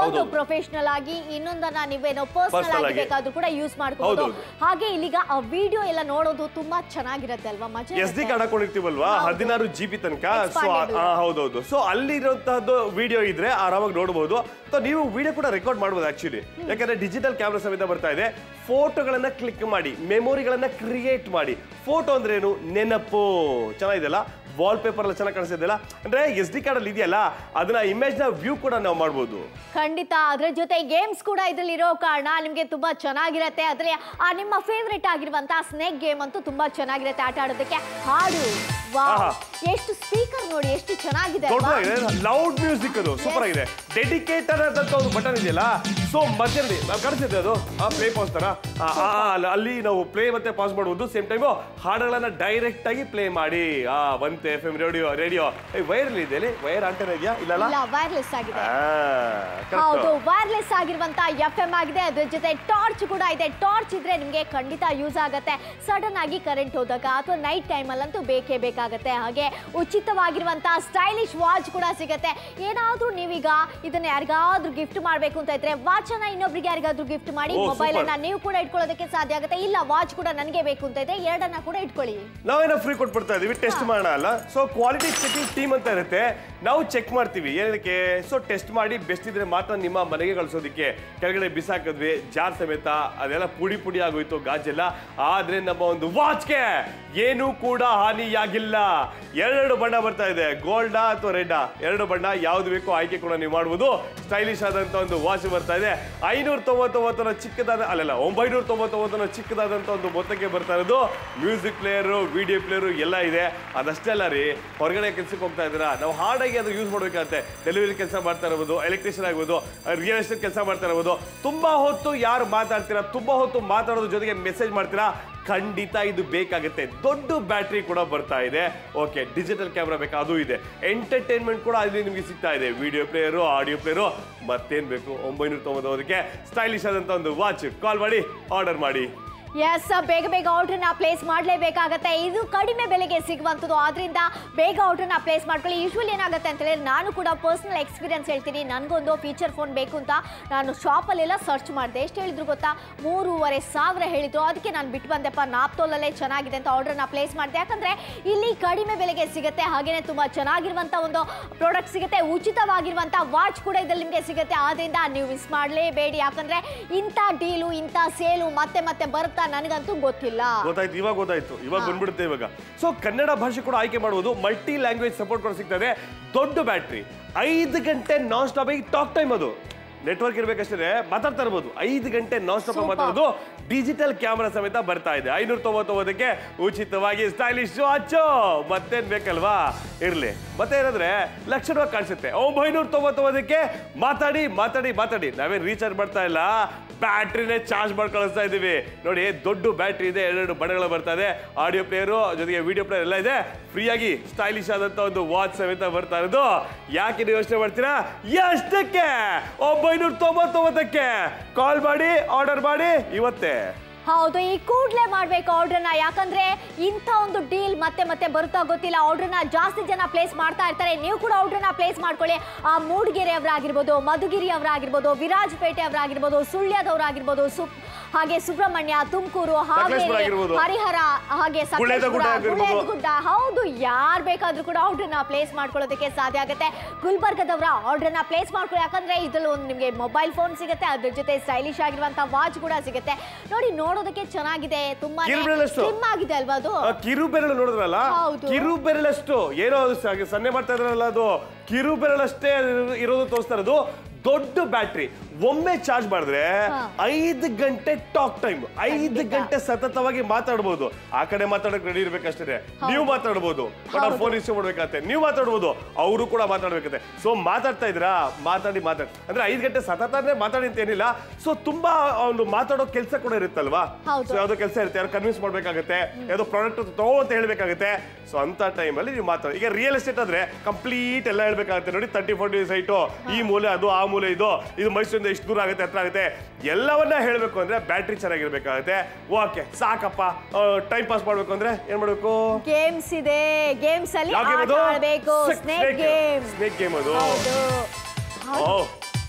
S3: ಪ್ರೊಫೆಷನಲ್ ಆಗಿ ಇನ್ನೊಂದನ್ನ ನೀವೇನೋ ಪರ್ಸನಲ್
S2: Personal
S3: ಆಗಿ
S2: ಆಗಿ.
S3: ಬೇಕಾದ್ರೂ ಕೂಡ ಯೂಸ್ ಮಾಡ್ಕೋಬಹುದು
S2: ಹೌದು,
S3: ಹಾಗೆ ಇಲ್ಲಿಗ ಆ ವಿಡಿಯೋ ಎಲ್ಲ ನೋಡೋದು ತುಂಬಾ ಚೆನ್ನಾಗಿರುತ್ತೆ ಅಲ್ವಾ ಮಜಾ
S2: ಎಸ್ ಡಿ
S3: ಇರುತ್ತೆ.
S2: ಕಾರ್ಡ್ ಹಾಕೊಂಡಿರ್ತೀವಲ್ವಾ
S3: ಹೌದು.
S2: ಹದಿನಾರು ಜಿ ಬಿ ತನಕ ಸೊ
S3: Expandable.
S2: ಹೌದೌದು ಸೊ ಅಲ್ಲಿರುವಂತಹದ್ದು ವಿಡಿಯೋ ಇದ್ರೆ ಆರಾಮಾಗಿ ನೋಡಬಹುದು ಸೊ ನೀವು ವಿಡಿಯೋ ಕೂಡ ರೆಕಾರ್ಡ್ ಮಾಡಬಹುದು ಆಕ್ಚುಲಿ ಯಾಕಂದ್ರೆ ಡಿಜಿಟಲ್ ಕ್ಯಾಮ್ರಾ ಸಮೇತ ಬರ್ತಾ ಇದೆ ಫೋಟೋಗಳನ್ನ ಕ್ಲಿಕ್ ಮಾಡಿ ಮೆಮೊರಿಗಳನ್ನ ಕ್ರಿಯೇಟ್ ಮಾಡಿ ಫೋಟೋ ಅಂದ್ರೆ ಏನು ನೆನಪು ಚೆನ್ನಾಗಿದೆಯಲ್ಲ ವಾಲ್ ಪೇಪರ್ ಎಲ್ಲ ಚೆನ್ನಾಗಿ ಕಾಣಿಸ್ತಿದೆಯಲ್ಲ ಅಂದ್ರೆ ಎಸ್ ಡಿ ಕಾರ್ಡ್ ಅಲ್ಲಿ ಇದೆಯಲ್ಲ ಅದನ್ನ ಇಮೇಜ್ ನ ವ್ಯೂ ಕೂಡ ನಾವು ಮಾಡ್ಬೋದು
S3: ಖಂಡಿತ ಅದ್ರ ಜೊತೆ ಗೇಮ್ಸ್ ಕೂಡ ಇದ್ರಲ್ಲಿ ಇರೋ ಕಾರಣ ನಿಮ್ಗೆ ತುಂಬಾ ಚೆನ್ನಾಗಿರತ್ತೆ ಅದ್ರೆ ಆ ನಿಮ್ಮ ಫೇವ್ರೆಟ್ ಆಗಿರುವಂತಹ ಸ್ನೇಕ್ ಗೇಮ್ ಅಂತೂ ತುಂಬಾ ಚೆನ್ನಾಗಿರತ್ತೆ ಆಟ ಆಡೋದಕ್ಕೆ ಹಾಡು ವಾವ್
S2: ಆಹಾ.
S3: ಎಷ್ಟು ಸ್ಪೀಕರ್ ನೋಡಿ ಎಷ್ಟು ಚೆನ್ನಾಗಿದೆ ಅಲ್ವಾ?
S2: ದೊಡ್ಡದಾಗಿದೆ ಲೌಡ್ ಮ್ಯೂಸಿಕ್ ಅದು ಸೂಪರ್ ಆಗಿದೆ ಡೆಡಿಕೇಟೆಡ್ ಆದಂತ ಒಂದು ಬಟನ್ ಇದೆಯಲ್ಲ ಸೊ ಮಧ್ಯದಲ್ಲಿ ನಾವು ಕಾಣಿಸುತ್ತೆ ಅದು ಆ ಪ್ಲೇ ಪಾಸ್ ತರ ಆ, ಆ, ಅಲ್ಲ, ಅಲ್ಲಿ ನಾವು ಪ್ಲೇ ಮತ್ತೆ ಪಾಸ್ ಮಾಡಬಹುದು ಸೇಮ್ ಟೈಮು ಹಾಡುಗಳನ್ನ ಡೈರೆಕ್ಟ್ ಆಗಿ ಪ್ಲೇ ಮಾಡಿ ಆ ಬಂತೆ F M radio radio wire ಇದೆ ಇಲ್ಲಿ ವೈರ್ ಆಂಟೆನ್ ಇದೆಯಾ ಇಲ್ಲಲ್ಲ
S3: ಇಲ್ಲ ವೈರ್ಲೆಸ್ ಆಗಿದೆ
S2: ಆ, correct.
S3: ಹೌದು ವೈರ್ಲೆಸ್ ಆಗಿರುವಂತ ಎಫ್ ಎಂ ಆಗಿದೆ ಅದ್ರ ಜೊತೆ ಟಾರ್ಚ್ ಕೂಡ ಇದೆ ಟಾರ್ಚ್ ಇದ್ರೆ ನಿಮ್ಗೆ ಖಂಡಿತ ಯೂಸ್ ಆಗತ್ತೆ ಸಡನ್ ಆಗಿ ಕರೆಂಟ್ ಹೋದಾಗ ಅಥವಾ ನೈಟ್ ಟೈಮ್ ಅಲ್ಲಂತೂ ಬೇಕೇ ಬೇಕಾಗತ್ತೆ ಹಾಗೆ ಉಚಿತವಾಗಿರುವಂತ ಸ್ಟೈಲಿಶ್ ವಾಚ್ ಕೂಡ ಸಿಗತ್ತೆ ಏನಾದ್ರೂ ನೀವೀಗ ಇದನ್ನ ಯಾರಿಗಾದ್ರೂ ಗಿಫ್ಟ್ ಮಾಡ್ಬೇಕು ಅಂತ ಇದ್ರೆ ವಾಚ್ ಅನ್ನ ಇನ್ನೊಬ್ರಿಗೆ ಯಾರಿಗಾದ್ರೂ ಗಿಫ್ಟ್ ಮಾಡಿ
S2: ಓ,
S3: ಮೊಬೈಲ್
S2: super.
S3: ಅನ್ನ ನೀವು ಕೂಡ ಇಟ್ಕೊಳ್ಳೋದಕ್ಕೆ ಸಾಧ್ಯ ಆಗುತ್ತೆ ಇಲ್ಲ ವಾಚ್ ಕೂಡ ನನಗೆ ಬೇಕು ಅಂತ ಇದ್ರೆ ಎರಡನ್ನ ಕೂಡ ಇಟ್ಕೊಳ್ಳಿ
S2: ನಾವೇನೋ ಫ್ರೀ ಕೊಟ್ಬಿಡ್ತಾ ಇದೀವಿ ಟೆಸ್ಟ್ ಮಾಡೋಣ ಅಲ್ಲ ಸೊ ಕ್ವಾಲಿಟಿ ಚೆಕಿಂಗ್ ಟೀಮ್ ಅಂತ ಇರುತ್ತೆ ನಾವು ಚೆಕ್ ಮಾಡ್ತೀವಿ ಏನಕ್ಕೆ ಸೊ ಟೆಸ್ಟ್ ಮಾಡಿ ಬೆಸ್ಟ್ ಇದ್ರೆ ಮಾತ್ರ ನಿಮ್ಮ ಮನೆಗೆ ಕಳಿಸೋದಕ್ಕೆ ಕೆಳಗಡೆ ಬಿಸಾಕಿದ್ವಿ ಜಾರ್ ಸಮೇತ ಅದೆಲ್ಲ ಪುಡಿ ಪುಡಿ ಆಗೋಯ್ತು ಗಾಜೆಲ್ಲ ಆದ್ರೆ ನಮ್ಮ ಒಂದು ವಾಚ್ಗೆ ಏನೂ ಕೂಡ ಹಾನಿಯಾಗಿಲ್ಲ ಎರಡು ಬಣ್ಣ ಬರ್ತಾ ಇದೆ ಗೋಲ್ಡಾ ಅಥವಾ ರೆಡ್ಡಾ ಎರಡು ಬಣ್ಣ ಯಾವ್ದು ಬೇಕೋ ಆಯ್ಕೆ ಕೂಡ ನೀವು ಮಾಡ್ಬೋದು ಸ್ಟೈಲಿಶ್ ಆದಂತ ಒಂದು ವಾಚ್ ಬರ್ತಾ ಇದೆ ಐನೂರ ತೊಂಬತ್ತೊಂಬತ್ತರ ಚಿಕ್ಕದಾದ ಅಲ್ಲಲ್ಲ ಒಂಬೈನೂರ ತೊಂಬತ್ತೊಂಬತ್ತರ ಚಿಕ್ಕದಾದಂತ ಒಂದು ಮೊತ್ತಕ್ಕೆ ಬರ್ತಾ ಇರೋದು ಮ್ಯೂಸಿಕ್ ಪ್ಲೇಯರು ವಿಡಿಯೋ ಪ್ಲೇಯರು ಎಲ್ಲ ಇದೆ ಅದಷ್ಟೇ ಅಲ್ಲ ರೀ ಹೊರಗಡೆ ಕೆಲ್ಸಕ್ಕೆ ಹೋಗ್ತಾ ಇದ್ದೀರಾ ನಾವು ಹಾಡಾಗಿ ಅದು ಯೂಸ್ ಮಾಡ್ಬೇಕಾಗತ್ತೆ ಡೆಲಿವರಿ ಕೆಲಸ ಮಾಡ್ತಾ ಇರ್ಬೋದು ಎಲೆಕ್ಟ್ರಿಷಿಯನ್ ಆಗ್ಬೋದು ರಿಯಲ್ ಎಸ್ಟೇಟ್ ಕೆಲಸ ಮಾಡ್ತಾ ಇರ್ಬೋದು ತುಂಬಾ ಹೊತ್ತು ಯಾರು ಮಾತಾಡ್ತೀರಾ ತುಂಬಾ ಹೊತ್ತು ಮಾತಾಡೋದ್ರ ಜೊತೆಗೆ ಮೆಸೇಜ್ ಮಾಡ್ತೀರಾ ಖಂಡಿತ ಇದು ಬೇಕಾಗುತ್ತೆ ದೊಡ್ಡ ಬ್ಯಾಟ್ರಿ ಕೂಡ ಬರ್ತಾ ಇದೆ ಓಕೆ ಡಿಜಿಟಲ್ ಕ್ಯಾಮ್ರಾ ಬೇಕಾ ಅದು ಇದೆ ಎಂಟರ್ಟೈನ್ಮೆಂಟ್ ಕೂಡ ಅಲ್ಲಿ ನಿಮಗೆ ಸಿಗ್ತಾ ಇದೆ ವಿಡಿಯೋ ಪ್ಲೇಯರು ಆಡಿಯೋ ಪ್ಲೇಯರು ಮತ್ತೇನ್ ಬೇಕು ಒಂಬೈನೂರ ತೊಂಬತ್ತೊಂದಕ್ಕೆ ಸ್ಟೈಲಿಶ್ ಆದಂತ ಒಂದು ವಾಚ್ ಕಾಲ್ ಮಾಡಿ ಆರ್ಡರ್ ಮಾಡಿ
S3: ಎಸ್ ಬೇಗ ಬೇಗ ಆರ್ಡ್ರನ್ನ ಪ್ಲೇಸ್ ಮಾಡಲೇಬೇಕಾಗತ್ತೆ ಇದು ಕಡಿಮೆ ಬೆಲೆಗೆ ಸಿಗುವಂಥದ್ದು ಆದ್ರಿಂದ ಬೇಗ ಆರ್ಡ್ರನ್ನ ಪ್ಲೇಸ್ ಮಾಡ್ಕೊಳ್ಳಿ ಯೂಶ್ವಲಿ ಏನಾಗುತ್ತೆ ಅಂತ ಹೇಳಿದ್ರೆ ನಾನು ಕೂಡ ಪರ್ಸನಲ್ ಎಕ್ಸ್ಪೀರಿಯನ್ಸ್ ಹೇಳ್ತೀನಿ ನನಗೊಂದು ಫೀಚರ್ ಫೋನ್ ಬೇಕು ಅಂತ ನಾನು ಶಾಪಲ್ಲೆಲ್ಲ ಸರ್ಚ್ ಮಾಡಿದೆ ಎಷ್ಟು ಹೇಳಿದ್ರು ಗೊತ್ತಾ ಮೂರುವರೆ ಸಾವಿರ ಹೇಳಿದ್ರು ಅದಕ್ಕೆ ನಾನು ಬಿಟ್ಟು ಬಂದೆಪ್ಪ ನಾಪ್ತೋಲಲ್ಲೇ ಚೆನ್ನಾಗಿದೆ ಅಂತ ಆರ್ಡ್ರನ್ನ ಪ್ಲೇಸ್ ಮಾಡಿದೆ ಯಾಕಂದ್ರೆ ಇಲ್ಲಿ ಕಡಿಮೆ ಬೆಲೆಗೆ ಸಿಗುತ್ತೆ ಹಾಗೇನೆ ತುಂಬಾ ಚೆನ್ನಾಗಿರುವಂಥ ಒಂದು ಪ್ರಾಡಕ್ಟ್ ಸಿಗುತ್ತೆ ಉಚಿತವಾಗಿರುವಂಥ ವಾಚ್ ಕೂಡ ಇದರಲ್ಲಿ ನಿಮಗೆ ಸಿಗುತ್ತೆ ಆದ್ರಿಂದ ನೀವು ಮಿಸ್ ಮಾಡಲೇಬೇಡಿ ಯಾಕಂದ್ರೆ ಇಂಥ ಡೀಲು ಇಂಥ ಸೇಲು ಮತ್ತೆ ಮತ್ತೆ ಬರುತ್ತಾ ನನಗಂತೂ ಗೊತ್ತಿಲ್ಲ
S2: ಗೊತ್ತಾಯ್ತು ಇವಾಗ ಗೊತ್ತಾಯ್ತು ಇವಾಗ ಬಂದ್ಬಿಡುತ್ತೆ ಇವಾಗ ಸೊ ಕನ್ನಡ ಭಾಷೆ ಕೂಡ ಆಯ್ಕೆ ಮಾಡಬಹುದು ಮಲ್ಟಿ ಲ್ಯಾಂಗ್ವೇಜ್ ಸಪೋರ್ಟ್ ಕೂಡ ಸಿಗ್ತದೆ ದೊಡ್ಡ ಬ್ಯಾಟ್ರಿ ಐದು ಗಂಟೆ ನಾನ್ ಸ್ಟಾಪ್ ಆಗಿ ಟಾಕ್ ಟೈಮ್ ಅದು ನೆಟ್ವರ್ಕ್ ಇರ್ಬೇಕಷ್ಟೇ ಮಾತಾಡ್ತಾ ಇರ್ಬೋದು ಐದು ಗಂಟೆ ನಾನ್ ಸ್ಟಾಪ್
S3: Super.
S2: ಮಾತಾಡೋದು ಡಿಜಿಟಲ್ ಕ್ಯಾಮ್ರಾ ಸಮೇತ ಬರ್ತಾ ಇದೆ ಐನೂರ ತೊಂಬತ್ತೊಂಬತ್ತಕ್ಕೆ ಉಚಿತವಾಗಿ ಸ್ಟೈಲಿಶ್ ವಾಚು ಮತ್ತೇನ್ ಬೇಕಲ್ವಾ ಇರ್ಲಿ ಮತ್ತೆ ಏನಂದ್ರೆ ಲಕ್ಷಣವಾಗಿ ಕಾಣಿಸುತ್ತೆ ಒಂಬೈನೂರ ತೊಂಬತ್ತೊಂಬತ್ತಕ್ಕೆ ಮಾತಾಡಿ ಮಾತಾಡಿ ಮಾತಾಡಿ ನಾವೇನ್ ರೀಚಾರ್ಜ್ ಮಾಡ್ತಾ ಇಲ್ಲ ಬ್ಯಾಟ್ರಿನೇ ಚಾರ್ಜ್ ಮಾಡಿ ಕಳಿಸ್ತಾ ಇದೀವಿ ನೋಡಿ ದೊಡ್ಡ ಬ್ಯಾಟ್ರಿ ಇದೆ ಎರಡೆರಡು ಬಣ್ಣಗಳು ಬರ್ತಾ ಇದೆ ಆಡಿಯೋ ಪ್ಲೇಯರು ಜೊತೆಗೆ ವಿಡಿಯೋ ಪ್ಲೇಯರ್ ಎಲ್ಲ ಇದೆ ಫ್ರೀಯಾಗಿ ಸ್ಟೈಲಿಶ್ ಆದಂತ ಒಂದು ವಾಚ್ ಸಮೇತ ಬರ್ತಾ ಇರೋದು ಯಾಕೆ ನೀವು ಯೋಚನೆ ಮಾಡ್ತೀರಾ ಎಷ್ಟಕ್ಕೆ ಒಂಬೈನೂರ ತೊಂಬತ್ತೊಂಬತ್ತಕ್ಕೆ ಕಾಲ್ ಮಾಡಿ ಆರ್ಡರ್ ಮಾಡಿ ಇವತ್ತೇ
S3: ಹೌದು ಈ ಕೂಡಲೇ ಮಾಡ್ಬೇಕು ಆರ್ಡ್ರನ್ನ ಯಾಕಂದ್ರೆ ಇಂಥ ಒಂದು ಡೀಲ್ ಮತ್ತೆ ಮತ್ತೆ ಬರುತ್ತಾ ಗೊತ್ತಿಲ್ಲ ಆರ್ಡ್ರನ್ನ ಜಾಸ್ತಿ ಜನ ಪ್ಲೇಸ್ ಮಾಡ್ತಾ ಇರ್ತಾರೆ ನೀವು ಕೂಡ ಆರ್ಡ್ರನ್ನ ಪ್ಲೇಸ್ ಮಾಡ್ಕೊಳ್ಳಿ ಆ ಮೂಡಿಗೆರೆ ಅವರಾಗಿರ್ಬೋದು ಮಧುಗಿರಿ ಅವರಾಗಿರ್ಬೋದು ವಿರಾಜಪೇಟೆ ಅವರಾಗಿರ್ಬೋದು ಸುಳ್ಯದವರಾಗಿರ್ಬೋದು ಸುಪ್ ಹಾಗೆ ಸುಬ್ರಹ್ಮಣ್ಯ ತುಮಕೂರು
S2: ಸಕಲೇಶ್ಪುರ ಆಗಿರ್ಬೋದು.
S3: ಹರಿಹರ ಹಾಗೆ
S2: ಗುಳೇದ ಗುಡ್ಡ
S3: ಸಕಲೇಶ್ಪುರ,
S2: ಆಗಿರ್ಬೋದು.
S3: ಗುಳೇದ ಗುಡ್ಡ ಹೌದು ಯಾರು ಬೇಕಾದ್ರೂ ಕೂಡ ಆರ್ಡ್ರನ್ನ ಪ್ಲೇಸ್ ಮಾಡ್ಕೊಳ್ಳೋದಕ್ಕೆ ಸಾಧ್ಯ ಆಗುತ್ತೆ ಗುಲ್ಬರ್ಗದವರ ಆರ್ಡ್ರನ್ನ ಪ್ಲೇಸ್ ಮಾಡ್ಕೊಳ್ಳಿ ಯಾಕಂದ್ರೆ ಇದ್ರಲ್ಲಿ ಒಂದು ನಿಮಗೆ ಮೊಬೈಲ್ ಫೋನ್ ಸಿಗುತ್ತೆ ಅದ್ರ ಜೊತೆ ಸ್ಟೈಲಿಶ್ ಆಗಿರುವಂತ ವಾಚ್ ಕೂಡ ಸಿಗುತ್ತೆ ನೋಡಿ ನೋಡೋದಕ್ಕೆ ಚೆನ್ನಾಗಿದೆ ತುಂಬಾ
S2: ಕಿರುಬೆರಳಷ್ಟು.
S3: ಸ್ಲಿಮ್ ಆಗಿದೆ ಅಲ್ವಾ ಅದು
S2: ಆ ಕಿರು ಬೆರಳು ನೋಡಿದ್ರಲ್ಲ
S3: ಹೌದು.
S2: ಕಿರು ಬೆರಳಷ್ಟು ಏನೋ ಅದು ಸ- ಸನ್ನೆ ಮಾಡ್ತಾ ಇದ್ರಲ್ಲ ಅದು ಕಿರು ಬೆರಳಷ್ಟೇ ಇರೋ- ಇರೋದು ತೋರಿಸ್ತಾ ಇರೋದು ದೊಡ್ಡ ಬ್ಯಾಟ್ರಿ ಒಮ್ಮೆ ಚಾರ್ಜ್ ಮಾಡಿದ್ರೆ
S3: ಹಾ.
S2: ಐದು ಗಂಟೆ ಟಾಕ್ ಟೈಮ್ ಐದು
S3: ಖಂಡಿತ.
S2: ಗಂಟೆ ಸತತವಾಗಿ ಮಾತಾಡ್ಬೋದು ಆ ಕಡೆ ಮಾತಾಡಕ್ ರೆಡಿ ಇರ್ಬೇಕಷ್ಟೇ ನೀವು ಮಾತಾಡ್ಬೋದು ಬಟ್ ಅವ್ರ
S3: ಹೌದು.
S2: ಫೋನ್ ರಿಸೀವ್ ಮಾಡ್ಬೇಕಾಗತ್ತೆ ನೀವು ಮಾತಾಡ್ಬೋದು ಅವರು ಕೂಡ ಮಾತಾಡ್ಬೇಕಾಗತ್ತೆ ಸೊ ಮಾತಾಡ್ತಾ ಇದ್ದೀರಾ ಮಾತಾಡಿ ಮಾತಾಡಿ ಅಂದ್ರೆ ಐದು ಗಂಟೆ ಸತತನೇ ಮಾತಾಡಿ ಅಂತ ಏನಿಲ್ಲ ಸೊ ತುಂಬಾ ಒಂದು ಮಾತಾಡೋ ಕೆಲಸ ಕೂಡ ಇರುತ್ತಲ್ವಾ
S3: ಹೌದು.
S2: ಸೊ ಯಾವ್ದೋ ಕೆಲಸ ಇರುತ್ತೆ ಯಾರು ಕನ್ವಿನ್ಸ್ ಮಾಡ್ಬೇಕಾಗತ್ತೆ ಯಾವ್ದೋ ಪ್ರಾಡಕ್ಟ್ ತಗೋ ಅಂತ ಹೇಳ್ಬೇಕಾಗತ್ತೆ ಸೊ ಅಂತ ಟೈಮಲ್ಲಿ ನೀವು ಮಾತಾಡಿ ಈಗ ರಿಯಲ್ ಎಸ್ಟೇಟ್ ಆದ್ರೆ ಕಂಪ್ಲೀಟ್ ಎಲ್ಲ ಹೇಳ್ಬೇಕಾಗತ್ತೆ ನೋಡಿ ತರ್ಟಿ ಫೋರ್ಟಿ ಸೈಟು ಈ ಮೂಲೆ ಅದು ಆ ಮೂಲೆ ಇದು ಇದು ಮೈಸೂರಿಂದ ಇಷ್ಟು ದೂರ ಆಗುತ್ತೆ ಹತ್ರ ಆಗುತ್ತೆ ಎಲ್ಲವನ್ನ ಹೇಳಬೇಕು ಅಂದ್ರೆ ಬ್ಯಾಟ್ರಿ ಚೆನ್ನಾಗಿರ್ಬೇಕಾಗತ್ತೆ ಓಕೆ ಸಾಕಪ್ಪ ಟೈಮ್ ಪಾಸ್ ಮಾಡ್ಬೇಕು ಅಂದ್ರೆ ಏನ್ ಮಾಡ್ಬೇಕು
S3: ಗೇಮ್ಸ್ ಇದೆ ಗೇಮ್ಸ್ ಅಲ್ಲಿ
S2: ಯಾವ ಗೇಮ್
S3: ಆಟ
S2: ಅದು
S3: ಆಡಬೇಕು ಸ್ನೇಕ್ ಗೇಮ್
S2: ಸ್ನೇಕ್ ಗೇಮ್ ಅದು
S3: ಹೌದು
S2: ಓ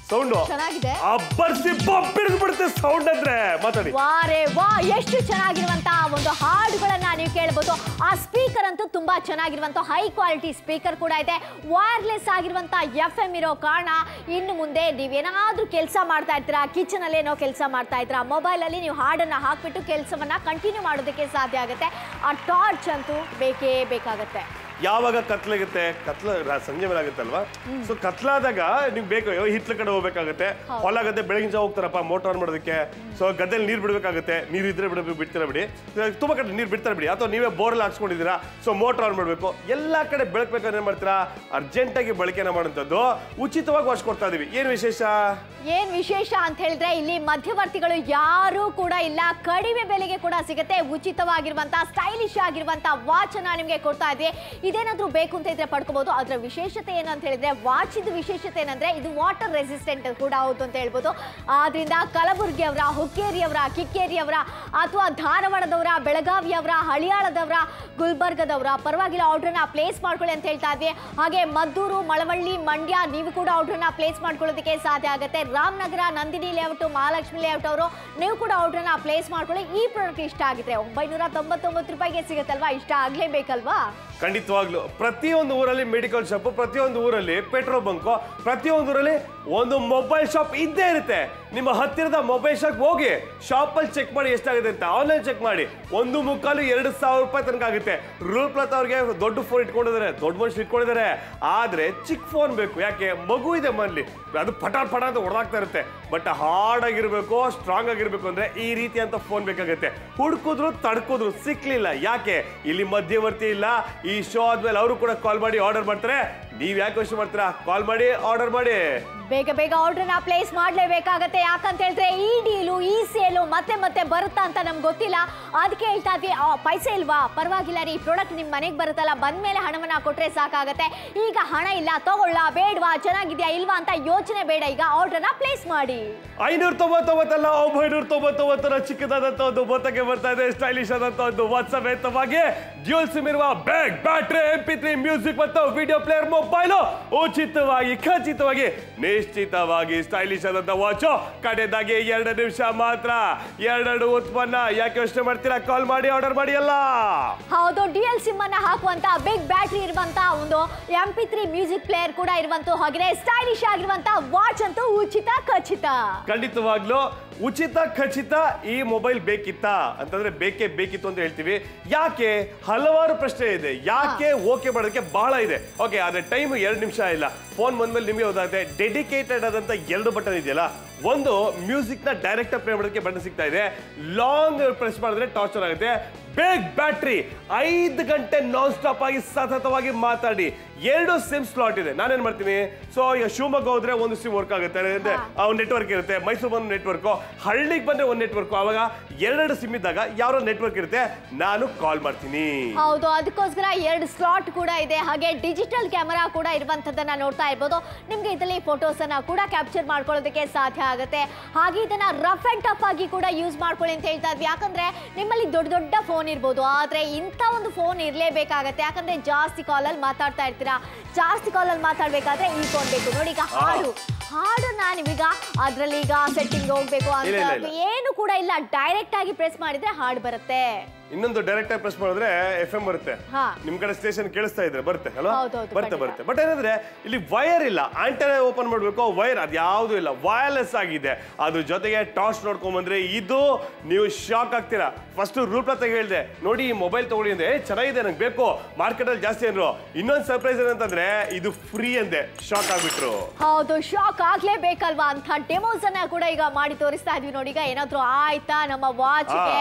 S2: ಸೌಂಡ್
S3: ಚೆನ್ನಾಗಿದೆ
S2: ಅಬ್ಬರ್ಸಿ ಬಬ್ಬಿಡಿದು ಬಿಡುತ್ತೆ ಸೌಂಡ್ ಅಂದ್ರೆ ಮಾತಾಡಿ
S3: ವಾರೆ ವಾ ಎಷ್ಟು ಚೆನ್ನಾಗಿರುವಂತ ಒಂದು ಹಾಡುಗಳನ್ನ ನೀವು ಕೇಳಬಹುದು ಆ ಸ್ಪೀಕರ್ ಅಂತೂ ತುಂಬಾ ಚೆನ್ನಾಗಿರುವಂತ ಹೈ ಕ್ವಾಲಿಟಿ ಸ್ಪೀಕರ್ ಕೂಡ ಇದೆ ವೈರ್ಲೆಸ್ ಆಗಿರುವಂತ ಎಫ್ ಎಂ ಇರೋ ಕಾರಣ ಇನ್ನು ಮುಂದೆ ನೀವೇನಾದ್ರೂ ಕೆಲಸ ಮಾಡ್ತಾ ಇರ್ತೀರಾ ಕಿಚನ್ ಅಲ್ಲಿ ಏನೋ ಕೆಲಸ ಮಾಡ್ತಾ ಇದ್ದೀರಾ ಮೊಬೈಲ್ ಅಲ್ಲಿ ನೀವು ಹಾಡನ್ನ ಹಾಕ್ಬಿಟ್ಟು ಕೆಲಸವನ್ನ ಕಂಟಿನ್ಯೂ ಮಾಡೋದಕ್ಕೆ ಸಾಧ್ಯ ಆಗುತ್ತೆ ಆ ಟಾರ್ಚ್ ಅಂತೂ ಬೇಕೇ ಬೇಕಾಗತ್ತೆ
S2: ಯಾವಾಗ ಕತ್ಲಾಗುತ್ತೆ ಕತ್ಲ ರಾ- ಸಂಜೆ ಮೇಲೆ ಆಗುತ್ತಲ್ವಾ ಸೊ ಕತ್ಲಾದಾಗ ನಿಮ್ಗೆ ಬೇಕು ಅಯ್ಯೋ ಹಿತ್ಲ ಕಡೆ ಹೋಗ್ಬೇಕಾಗುತ್ತೆ ಹೊಲ ಗದ್ದೆ ಬೆಳಗಿನ ಜಾವ ಹೋಗ್ತಾರಪ್ಪ ಮೋಟರ್ ಆನ್ ಮಾಡೋದಕ್ಕೆ ಸೊ ಗದ್ದೆಲಿ ನೀರು ಬಿಡಬೇಕಾಗುತ್ತೆ ನೀರು ಇದ್ರೆ ಬಿಡ ಬಿಡ್ತೀರಾ ಬಿಡಿ ತುಂಬಾ ಕಡೆ ನೀರು ಬಿಡ್ತಾರೆ ಬಿಡಿ ಅಥವಾ ನೀವೇ ಬೋರ್ಲ್ ಹಾಕ್ಸ್ಕೊಂಡಿದ್ದೀರಾ ಸೊ ಮೋಟರ್ ಆನ್ ಮಾಡಬೇಕು ಎಲ್ಲ ಕಡೆ ಬೆಳಕಬೇಕಾದ್ರೆ ಏನ್ ಮಾಡ್ತೀರಾ ಅರ್ಜೆಂಟಾಗಿ ಬಳಕೆನ ಮಾಡುವಂಥದ್ದು ಉಚಿತವಾಗಿ ಕೊಡ್ತಾ ಇದೀವಿ ಏನು ವಿಶೇಷ
S3: ಏನ್ ವಿಶೇಷ ಅಂತ ಹೇಳಿದ್ರೆ ಇಲ್ಲಿ ಮಧ್ಯವರ್ತಿಗಳು ಯಾರೂ ಕೂಡ ಇಲ್ಲ ಕಡಿಮೆ ಬೆಲೆಗೆ ಕೂಡ ಸಿಗುತ್ತೆ ಉಚಿತವಾಗಿರುವಂತ ಸ್ಟೈಲಿಶ್ ಆಗಿರುವಂತ ವಾಚ್ ಅನ್ನ ನಿಮ್ಗೆ ಕೊಡ್ತಾ ಇದ್ವಿ ಇದೇನಾದ್ರೂ ಬೇಕು ಅಂತ ಇದ್ರೆ ಪಡ್ಕೋಬಹುದು ಅದರ ವಿಶೇಷತೆ ಏನು ಅಂತ ಹೇಳಿದ್ರೆ ವಾಚ್ ಇದು ವಿಶೇಷತೆ ಏನಂದ್ರೆ ಇದು ವಾಟರ್ ರೆಸಿಸ್ಟೆಂಟ್ ಕೂಡ ಹೌದು ಅಂತ ಹೇಳ್ಬೋದು ಆದ್ರಿಂದ ಕಲಬುರಗಿಯವರ ಹುಕ್ಕೇರಿಯವರ ಕಿಕ್ಕೇರಿಯವರ ಅಥವಾ ಧಾರವಾಡದವರ ಬೆಳಗಾವಿಯವರ ಹಳಿಯಾಳದವರ ಗುಲ್ಬರ್ಗದವರ ಪರವಾಗಿಲ್ಲ ಆರ್ಡ್ರನ್ನ ಪ್ಲೇಸ್ ಮಾಡ್ಕೊಳ್ಳಿ ಅಂತ ಹೇಳ್ತಾ ಇದ್ವಿ ಹಾಗೆ ಮದ್ದೂರು ಮಳವಳ್ಳಿ ಮಂಡ್ಯ ನೀವು ಕೂಡ ಆರ್ಡ್ರನ್ನ ಪ್ಲೇಸ್ ಮಾಡ್ಕೊಳ್ಳೋದಕ್ಕೆ ಸಾಧ್ಯ ಆಗುತ್ತೆ ರಾಮನಗರ ನಂದಿನಿ ಲೇಔಟ್ ಮಹಾಲಕ್ಷ್ಮಿ ಲೇಔಟ್ ಅವರು ನೀವು ಕೂಡ ಆರ್ಡ್ರನ್ನ ಪ್ಲೇಸ್ ಮಾಡ್ಕೊಳ್ಳಿ ಈ ಪ್ರಾಡಕ್ಟ್ ಇಷ್ಟ ಆಗಿದ್ರೆ ಒಂಬೈನೂರ ತೊಂಬತ್ತೊಂಬತ್ತು ರೂಪಾಯಿಗೆ ಸಿಗುತ್ತಲ್ವಾ ಇಷ್ಟ ಆಗ್ಲೇಬೇಕಲ್ವಾ
S2: ಖಂಡಿತವಾಗ್ಲು ಪ್ರತಿಯೊಂದು ಊರಲ್ಲಿ ಮೆಡಿಕಲ್ ಶಾಪ್ ಪ್ರತಿಯೊಂದು ಊರಲ್ಲಿ ಪೆಟ್ರೋಲ್ ಬಂಕು ಪ್ರತಿಯೊಂದು ಊರಲ್ಲಿ ಒಂದು ಮೊಬೈಲ್ ಶಾಪ್ ಇದ್ದೇ ಇರುತ್ತೆ ನಿಮ್ಮ ಹತ್ತಿರದ ಮೊಬೈಲ್ ಶಾಪ್ ಹೋಗಿ ಶಾಪಲ್ಲಿ ಚೆಕ್ ಮಾಡಿ ಎಷ್ಟಾಗುತ್ತೆ ಅಂತ ಆನ್ಲೈನ್ ಚೆಕ್ ಮಾಡಿ ಒಂದು ಮುಕ್ಕಾಲು ಎರಡು ಸಾವಿರ ರೂಪಾಯಿ ತನಕ ಆಗುತ್ತೆ ರೂಲ್ ಪ್ಲತ್ ಅವ್ರಿಗೆ ದೊಡ್ಡ ಫೋನ್ ಇಟ್ಕೊಂಡಿದ್ದಾರೆ ದೊಡ್ಡ ಮನುಷ್ಯರು ಇಟ್ಕೊಂಡಿದ್ದಾರೆ ಆದ್ರೆ ಚಿಕ್ಕ ಫೋನ್ ಬೇಕು ಯಾಕೆ ಮಗು ಇದೆ ಮನೇಲಿ ಅದು ಪಟಾರ್ ಪಟ ಅಂತ ಹೊಡೆದಾಗ್ತಾ ಇರುತ್ತೆ ಬಟ್ ಹಾರ್ಡ್ ಆಗಿರ್ಬೇಕು ಸ್ಟ್ರಾಂಗ್ ಆಗಿರ್ಬೇಕು ಅಂದ್ರೆ ಈ ರೀತಿ ಅಂತ ಫೋನ್ ಬೇಕಾಗುತ್ತೆ ಹುಡುಕಿದ್ರು ತಡ್ಕಿದ್ರು ಸಿಕ್ಲಿಲ್ಲ ಯಾಕೆ ಇಲ್ಲಿ ಮಧ್ಯವರ್ತಿ ಇಲ್ಲ ಈ ಶೋ ಆದ್ಮೇಲೆ ಅವರು ಕೂಡ ಕಾಲ್ ಮಾಡಿ ಆರ್ಡರ್ ಮಾಡ್ತಾರೆ ನೀವ್ ಯಾಕೆ ಯೋಚನೆ ಮಾಡ್ತೀರಾ ಕಾಲ್ ಮಾಡಿ ಆರ್ಡರ್ ಮಾಡಿ
S3: ಬೇಗ ಬೇಗ ಆರ್ಡ್ರನ್ನ ಪ್ಲೇಸ್ ಮಾಡಲೇಬೇಕಾಗತ್ತೆ ಯಾಕಂತ ಹೇಳಿದ್ರೆ ಈ ಡೀಲು ಈ ಸೇಲು ಮತ್ತೆ ಮತ್ತೆ ಬರುತ್ತಾ ಅಂತ ನಮ್ಗೆ ಗೊತ್ತಿಲ್ಲ ಅದಕ್ಕೆ ಹೇಳ್ತಾ ಇದ್ವಿ ಆ, ಪೈಸೆ ಇಲ್ವಾ ಪರವಾಗಿಲ್ಲ ರೀ ಪ್ರಾಡಕ್ಟ್ ನಿಮ್ಮ ಮನೆಗೆ ಬರುತ್ತಲ್ಲ ಬಂದ್ಮೇಲೆ ಹಣವನ್ನ ಕೊಟ್ರೆ ಸಾಕಾಗತ್ತೆ ಈಗ ಹಣ ಇಲ್ಲ ತಗೊಳ್ಳ ಬೇಡವಾ ಚೆನ್ನಾಗಿದ್ಯಾ ಇಲ್ವಾ ಅಂತ ಯೋಚನೆ ಬೇಡ ಈಗ ಆರ್ಡ್ರನ್ನ ಪ್ಲೇಸ್ ಮಾಡಿ
S2: ಐನೂರ ತೊಂಬತ್ತೊಂಬತ್ತಲ್ಲ ಒಂಬೈನೂರ ತೊಂಬತ್ತೊಂಬತ್ತರ ಚಿಕ್ಕದಾದಂತ ಒಂದು ಮೊತ್ತಕ್ಕೆ ಬರ್ತಾ ಇದೆ ಸ್ಟೈಲಿಶ್ ಆದಂತ ಒಂದು ವಾಟ್ಸವೇತವಾಗಿ ಡ್ಯೂಲ್ ಸಿಮ್ ಇರುವ big battery M P three music ಮತ್ತು ವಿಡಿಯೋ ಪ್ಲೇಯರ್ ಮೊಬೈಲ್ ಉಚಿತವಾಗಿ ಖಚಿತವಾಗಿ ನಿಶ್ಚಿತವಾಗಿ ಸ್ಟೈಲಿಶ್ ಆದಂತ ವಾಚು ಕಡೆದಾಗಿ ಎರಡು ನಿಮಿಷ ಮಾತ್ರ ಎರಡೆರಡು ಉತ್ಪನ್ನ ಯಾಕೆ ಯೋಚನೆ ಮಾಡ್ತೀರಾ ಕಾಲ್ ಮಾಡಿ ಆರ್ಡರ್ ಮಾಡಿ ಅಲ್ಲ
S3: ಹೌದು ಡಿ ಎಲ್ ಸಿಮ್ ಅನ್ನ ಹಾಕುವಂತ ಬಿಗ್ ಬ್ಯಾಟ್ರಿ ಇರುವಂತ ಒಂದು M P three music player ಕೂಡ ಇರುವಂತ ಹಾಗೆ ಸ್ಟೈಲಿಶ್ ಆಗಿರುವಂತ ವಾಚ್ ಅಂತೂ ಉಚಿತ ಖಚಿತ
S2: ಖಂಡಿತವಾಗ್ಲೂ ಉಚಿತ ಖಚಿತ ಈ ಮೊಬೈಲ್ ಬೇಕಿತ್ತಾ ಅಂತಂದ್ರೆ ಬೇಕೇ ಬೇಕಿತ್ತು ಅಂತ ಹೇಳ್ತೀವಿ ಯಾಕೆ ಹಲವಾರು ಪ್ರಶ್ನೆ ಇದೆ ಯಾಕೆ ಓಕೆ ಮಾಡೋದಕ್ಕೆ ಬಹಳ ಇದೆ ಓಕೆ ಆದ್ರೆ ಟೈಮ್ ಎರಡು ನಿಮಿಷ ಇಲ್ಲ ಫೋನ್ ಬಂದ್ಮೇಲೆ ನಿಮಗೆ ಗೊತ್ತಾಗುತ್ತೆ ಡೆಡಿಕೇಟೆಡ್ ಆದಂತ ಎರಡು ಬಟನ್ ಇದೆಯಲ್ಲ ಒಂದು ಮ್ಯೂಸಿಕ್ ನ ಡೈರೆಕ್ಟ್ ಪ್ಲೇ ಮಾಡೋದಕ್ಕೆ ಬಟನ್ ಸಿಗ್ತಾ ಇದೆ ಲಾಂಗ್ ಪ್ರೆಸ್ ಮಾಡಿದ್ರೆ ಟಾರ್ಚರ್ ಆಗುತ್ತೆ ಬೇಗ್ ಬ್ಯಾಟ್ರಿ ಐದು ಗಂಟೆ ನಾನ್ ಸ್ಟಾಪ್ ಆಗಿ ಸತತವಾಗಿ ಮಾತಾಡಿ ಎರಡು ಸಿಮ್ ಸ್ಲಾಟ್ ಇದೆ ನಾನೇನ್ ಮಾಡ್ತೀನಿ ಸೊ ಈಗ ಶಿವಮೊಗ್ಗ ಹೋದ್ರೆ ಒಂದು ಸಿಮ್ ವರ್ಕ್ ಆಗುತ್ತೆ ಅಂದ್ರೆ ಆ ಒಂದು ನೆಟ್ವರ್ಕ್ ಇರುತ್ತೆ ಮೈಸೂರು ಬಂದು ನೆಟ್ವರ್ಕ್ ಹಳ್ಳಿಗೆ ಬಂದ್ರೆ ಒಂದು ನೆಟ್ವರ್ಕ್ ಅವಾಗ ಎರಡೆರಡು ಸಿಮ್ ಇದ್ದಾಗ ಯಾವ ನೆಟ್ವರ್ಕ್ ಇರುತ್ತೆ ನಾನು ಕಾಲ್ ಮಾಡ್ತೀನಿ
S3: ಹೌದು ಅದಕ್ಕೋಸ್ಕರ ಎರಡು ಸ್ಲಾಟ್ ಕೂಡ ಇದೆ ಹಾಗೆ ಡಿಜಿಟಲ್ ಕ್ಯಾಮರಾ ಕೂಡ ಇರುವಂತದ್ದನ್ನ ನೋಡ್ತಾ ಇರ್ಬೋದು ನಿಮ್ಗೆ ಇದರಲ್ಲಿ ಫೋಟೋಸ್ ಅನ್ನ ಕೂಡ ಕ್ಯಾಪ್ಚರ್ ಮಾಡ್ಕೊಳ್ಳೋದಕ್ಕೆ ಸಾಧ್ಯ ಆಗುತ್ತೆ ಹಾಗೆ ಇದನ್ನ ರಫ್ ಅಂಡ್ ಟಫ್ ಆಗಿ ಕೂಡ ಯೂಸ್ ಮಾಡ್ಕೊಳ್ಳಿ ಅಂತ ಹೇಳ್ತಾ ಇದ್ವಿ ಯಾಕಂದ್ರೆ ನಿಮ್ಮಲ್ಲಿ ದೊಡ್ಡ ದೊಡ್ಡ ಫೋನ್ ಇರ್ಬೋದು ಆದ್ರೆ ಇಂಥ ಒಂದು ಫೋನ್ ಇರ್ಲೇಬೇಕಾಗತ್ತೆ ಯಾಕಂದ್ರೆ ಜಾಸ್ತಿ ಕಾಲಲ್ಲಿ ಮಾತಾಡ್ತಾ ಇರ್ತೀರಾ ಜಾಸ್ತಿ ಕಾಲಲ್ಲಿ ಮಾತಾಡ್ಬೇಕಾದ್ರೆ ಈ ಫೋನ್ ಬೇಕು ನೋಡಿ ಈಗ ಹಾಡು ಹಾಡನ್ನ ನೀವೀಗ ಅದ್ರಲ್ಲಿ ಈಗ ಸೆಟ್ಟಿಂಗ್ ಹೋಗ್ಬೇಕು
S2: ಇಲ್ಲ, ಇಲ್ಲ,
S3: ಅಂತ
S2: ಇಲ್ಲ.
S3: ಏನು ಕೂಡ ಇಲ್ಲ ಡೈರೆಕ್ಟ್ ಆಗಿ ಪ್ರೆಸ್ ಮಾಡಿದ್ರೆ ಹಾಡು ಬರುತ್ತೆ
S2: ಇನ್ನೊಂದು ಡೈರೆಕ್ಟ್ ಆಗಿ ಪ್ರೆಸ್ ಮಾಡಿದ್ರೆ ಎಫ್ ಎಂ ಬರುತ್ತೆ
S3: ಹಾ.
S2: ನಿಮ್ ಕಡೆ ಸ್ಟೇಷನ್ ಕೇಳಿಸ್ತಾ ಇದ್ರೆ ಬರುತ್ತೆ ಅಲ್ವಾ
S3: ಹೌದೌದು,
S2: ಬರುತ್ತೆ
S3: ಖಂಡಿತ.
S2: ಬರುತ್ತೆ ಬಟ್ ಏನಂದ್ರೆ ಇಲ್ಲಿ ವೈರ್ ಇಲ್ಲ ಆಂಟೆನ ಓಪನ್ ಮಾಡಬೇಕು ವೈರ್ ಅದು ಯಾವುದು ಇಲ್ಲ ವೈರ್ಲೆಸ್ ಆಗಿದೆ ಅದ್ರ ಜೊತೆಗೆ ಟಾರ್ಚ್ ನೋಡ್ಕೊಂಡ್ ಬಂದ್ರೆ ಇದು ನೀವು ಶಾಕ್ ಆಗ್ತೀರಾ ಫಸ್ಟ್ ರೂಪ ತೆಗೆ ಹೇಳಿದೆ ನೋಡಿ ಈ ಮೊಬೈಲ್ ತಗೊಳ್ಳಿ ಅಂದ್ರೆ "ಏ, ಚೆನ್ನಾಗಿದೆ ನಂಗೆ ಬೇಕು ಮಾರ್ಕೆಟ್ ಅಲ್ಲಿ ಜಾಸ್ತಿ ಅಂದ್ರು ಇನ್ನೊಂದು ಸರ್ಪ್ರೈಸ್ ಏನಂತಂದ್ರೆ ಇದು ಫ್ರೀ ಅಂದೆ ಶಾಕ್ ಆಗ್ಬಿಟ್ರು
S3: ಹೌದು ಶಾಕ್ ಆಗ್ಲೇಬೇಕಲ್ವಾ ಅಂತ ಡೆಮೋಸ್ ಅನ್ನ ಕೂಡ ಈಗ ಮಾಡಿ ತೋರಿಸ್ತಾ ಇದೀವಿ ನೋಡಿ ಈಗ ಏನಾದ್ರು ಆಯ್ತಾ ನಮ್ಮ ವಾಚ್ಗೆ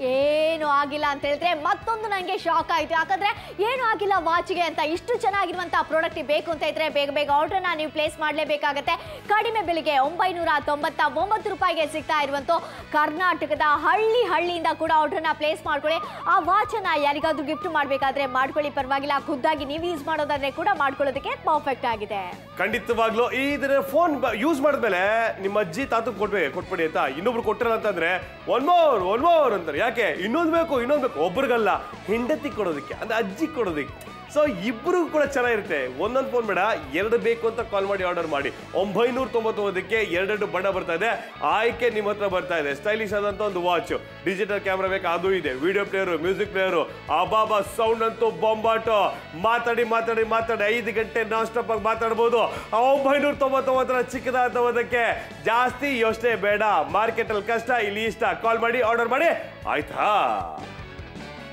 S3: ಏನು ಆಗಿಲ್ಲ ಅಂತ ಹೇಳಿದ್ರೆ ಮತ್ತೊಂದು ನನಗೆ ಶಾಕ್ ಆಯ್ತು ಯಾಕಂದ್ರೆ ಏನು ಆಗಿಲ್ಲ ವಾಚ್ಗೆ ಅಂತ ಇಷ್ಟು ಚೆನ್ನಾಗಿರುವಂತ ಪ್ರಾಡಕ್ಟ್ ಬೇಕು ಅಂತ ಇದ್ರೆ ಬೇಗ ಬೇಗ ಆರ್ಡರ್ನ ನೀವು ಪ್ಲೇಸ್ ಮಾಡಲೇಬೇಕಾಗತ್ತೆ ಕಡಿಮೆ ಬೆಲೆಗೆ ಒಂಬೈನೂರ ತೊಂಬತ್ತ ಒಂಬತ್ತು ರೂಪಾಯಿಗೆ ಸಿಗ್ತಾ ಇರುವಂತ ಕರ್ನಾಟಕದ ಹಳ್ಳಿ ಹಳ್ಳಿಯಿಂದ ಕೂಡ ಆರ್ಡರ್ನ ಪ್ಲೇಸ್ ಮಾಡ್ಕೊಳ್ಳಿ ಆ ವಾಚನ್ನ ಯಾರಿಗಾದ್ರೂ ಗಿಫ್ಟ್ ಮಾಡಬೇಕಾದ್ರೆ ಮಾಡ್ಕೊಳ್ಳಿ ಪರವಾಗಿಲ್ಲ ಖುದ್ದಾಗಿ ನೀವು ಯೂಸ್ ಮಾಡೋದಾದ್ರೆ ಕೂಡ ಮಾಡ್ಕೊಳ್ಳೋದಕ್ಕೆ ಪರ್ಫೆಕ್ಟ್ ಆಗಿದೆ
S2: ಖಂಡಿತವಾಗ್ಲೂ ಈ ಇದರ ಫೋನ್ ಯೂಸ್ ಮಾಡಿದ್ಮೇಲೆ ನಿಮ್ಮ ಅಜ್ಜಿ ತಾತು ಕೊಡ್ಬೇಕು ಕೊಟ್ಬಿಡಿ ಅಂತ ಇನ್ನೊಬ್ರು ಕೊಟ್ಟಿರಲ್ಲ ಅಂತಂದ್ರೆ ಒನ್ ಮೋರ್ ಒನ್ ಮೋರ್ ಅಂತಾರೆ ಯಾಕೆ ಇನ್ನೊಂದು ಬೇಕು ಇನ್ನೊಂದು ಬೇಕು ಒಬ್ರಿಗಲ್ಲ ಹೆಂಡತಿ ಕೊಡೋದಕ್ಕೆ ಅಂದ್ರೆ ಅಜ್ಜಿ ಕೊಡೋದಕ್ಕೆ ಸೊ ಇಬ್ರು ಕೂಡ ಚೆನ್ನಾಗಿರುತ್ತೆ ಒಂದೊಂದು ಫೋನ್ ಬೇಡ ಎರಡು ಬೇಕು ಅಂತ ಕಾಲ್ ಮಾಡಿ ಆರ್ಡರ್ ಮಾಡಿ ಒಂಬೈನೂರ ತೊಂಬತ್ತೊಂಬತ್ತಕ್ಕೆ ಎರಡೆರಡು ಬಣ್ಣ ಬರ್ತಾ ಇದೆ ಆಯ್ಕೆ ನಿಮ್ಮ ಹತ್ರ ಬರ್ತಾ ಇದೆ ಸ್ಟೈಲಿಶ್ ಆದಂತ ಒಂದು ವಾಚ್ ಡಿಜಿಟಲ್ ಕ್ಯಾಮ್ರಾ ಬೇಕಾ ಅದು ಇದೆ ವಿಡಿಯೋ ಪ್ಲೇಯರು ಮ್ಯೂಸಿಕ್ ಪ್ಲೇಯರು ಅಬಾಬಾ ಸೌಂಡ್ ಅಂತೂ ಬೊಂಬಾಟು ಮಾತಾಡಿ ಮಾತಾಡಿ ಮಾತಾಡಿ ಐದು ಗಂಟೆ ನಾನ್ ಸ್ಟಾಪ್ ಆಗಿ ಮಾತಾಡ್ಬೋದು ಒಂಬೈನೂರ ತೊಂಬತ್ತೊಂಬತ್ತರ ಚಿಕ್ಕದಾದಕ್ಕೆ ಜಾಸ್ತಿ ಯೋಚನೆ ಬೇಡ ಮಾರ್ಕೆಟ್ ಅಲ್ಲಿ ಕಷ್ಟ ಇಲ್ಲಿ ಇಷ್ಟ ಕಾಲ್ ಮಾಡಿ ಆರ್ಡರ್ ಮಾಡಿ ಆಯ್ತಾ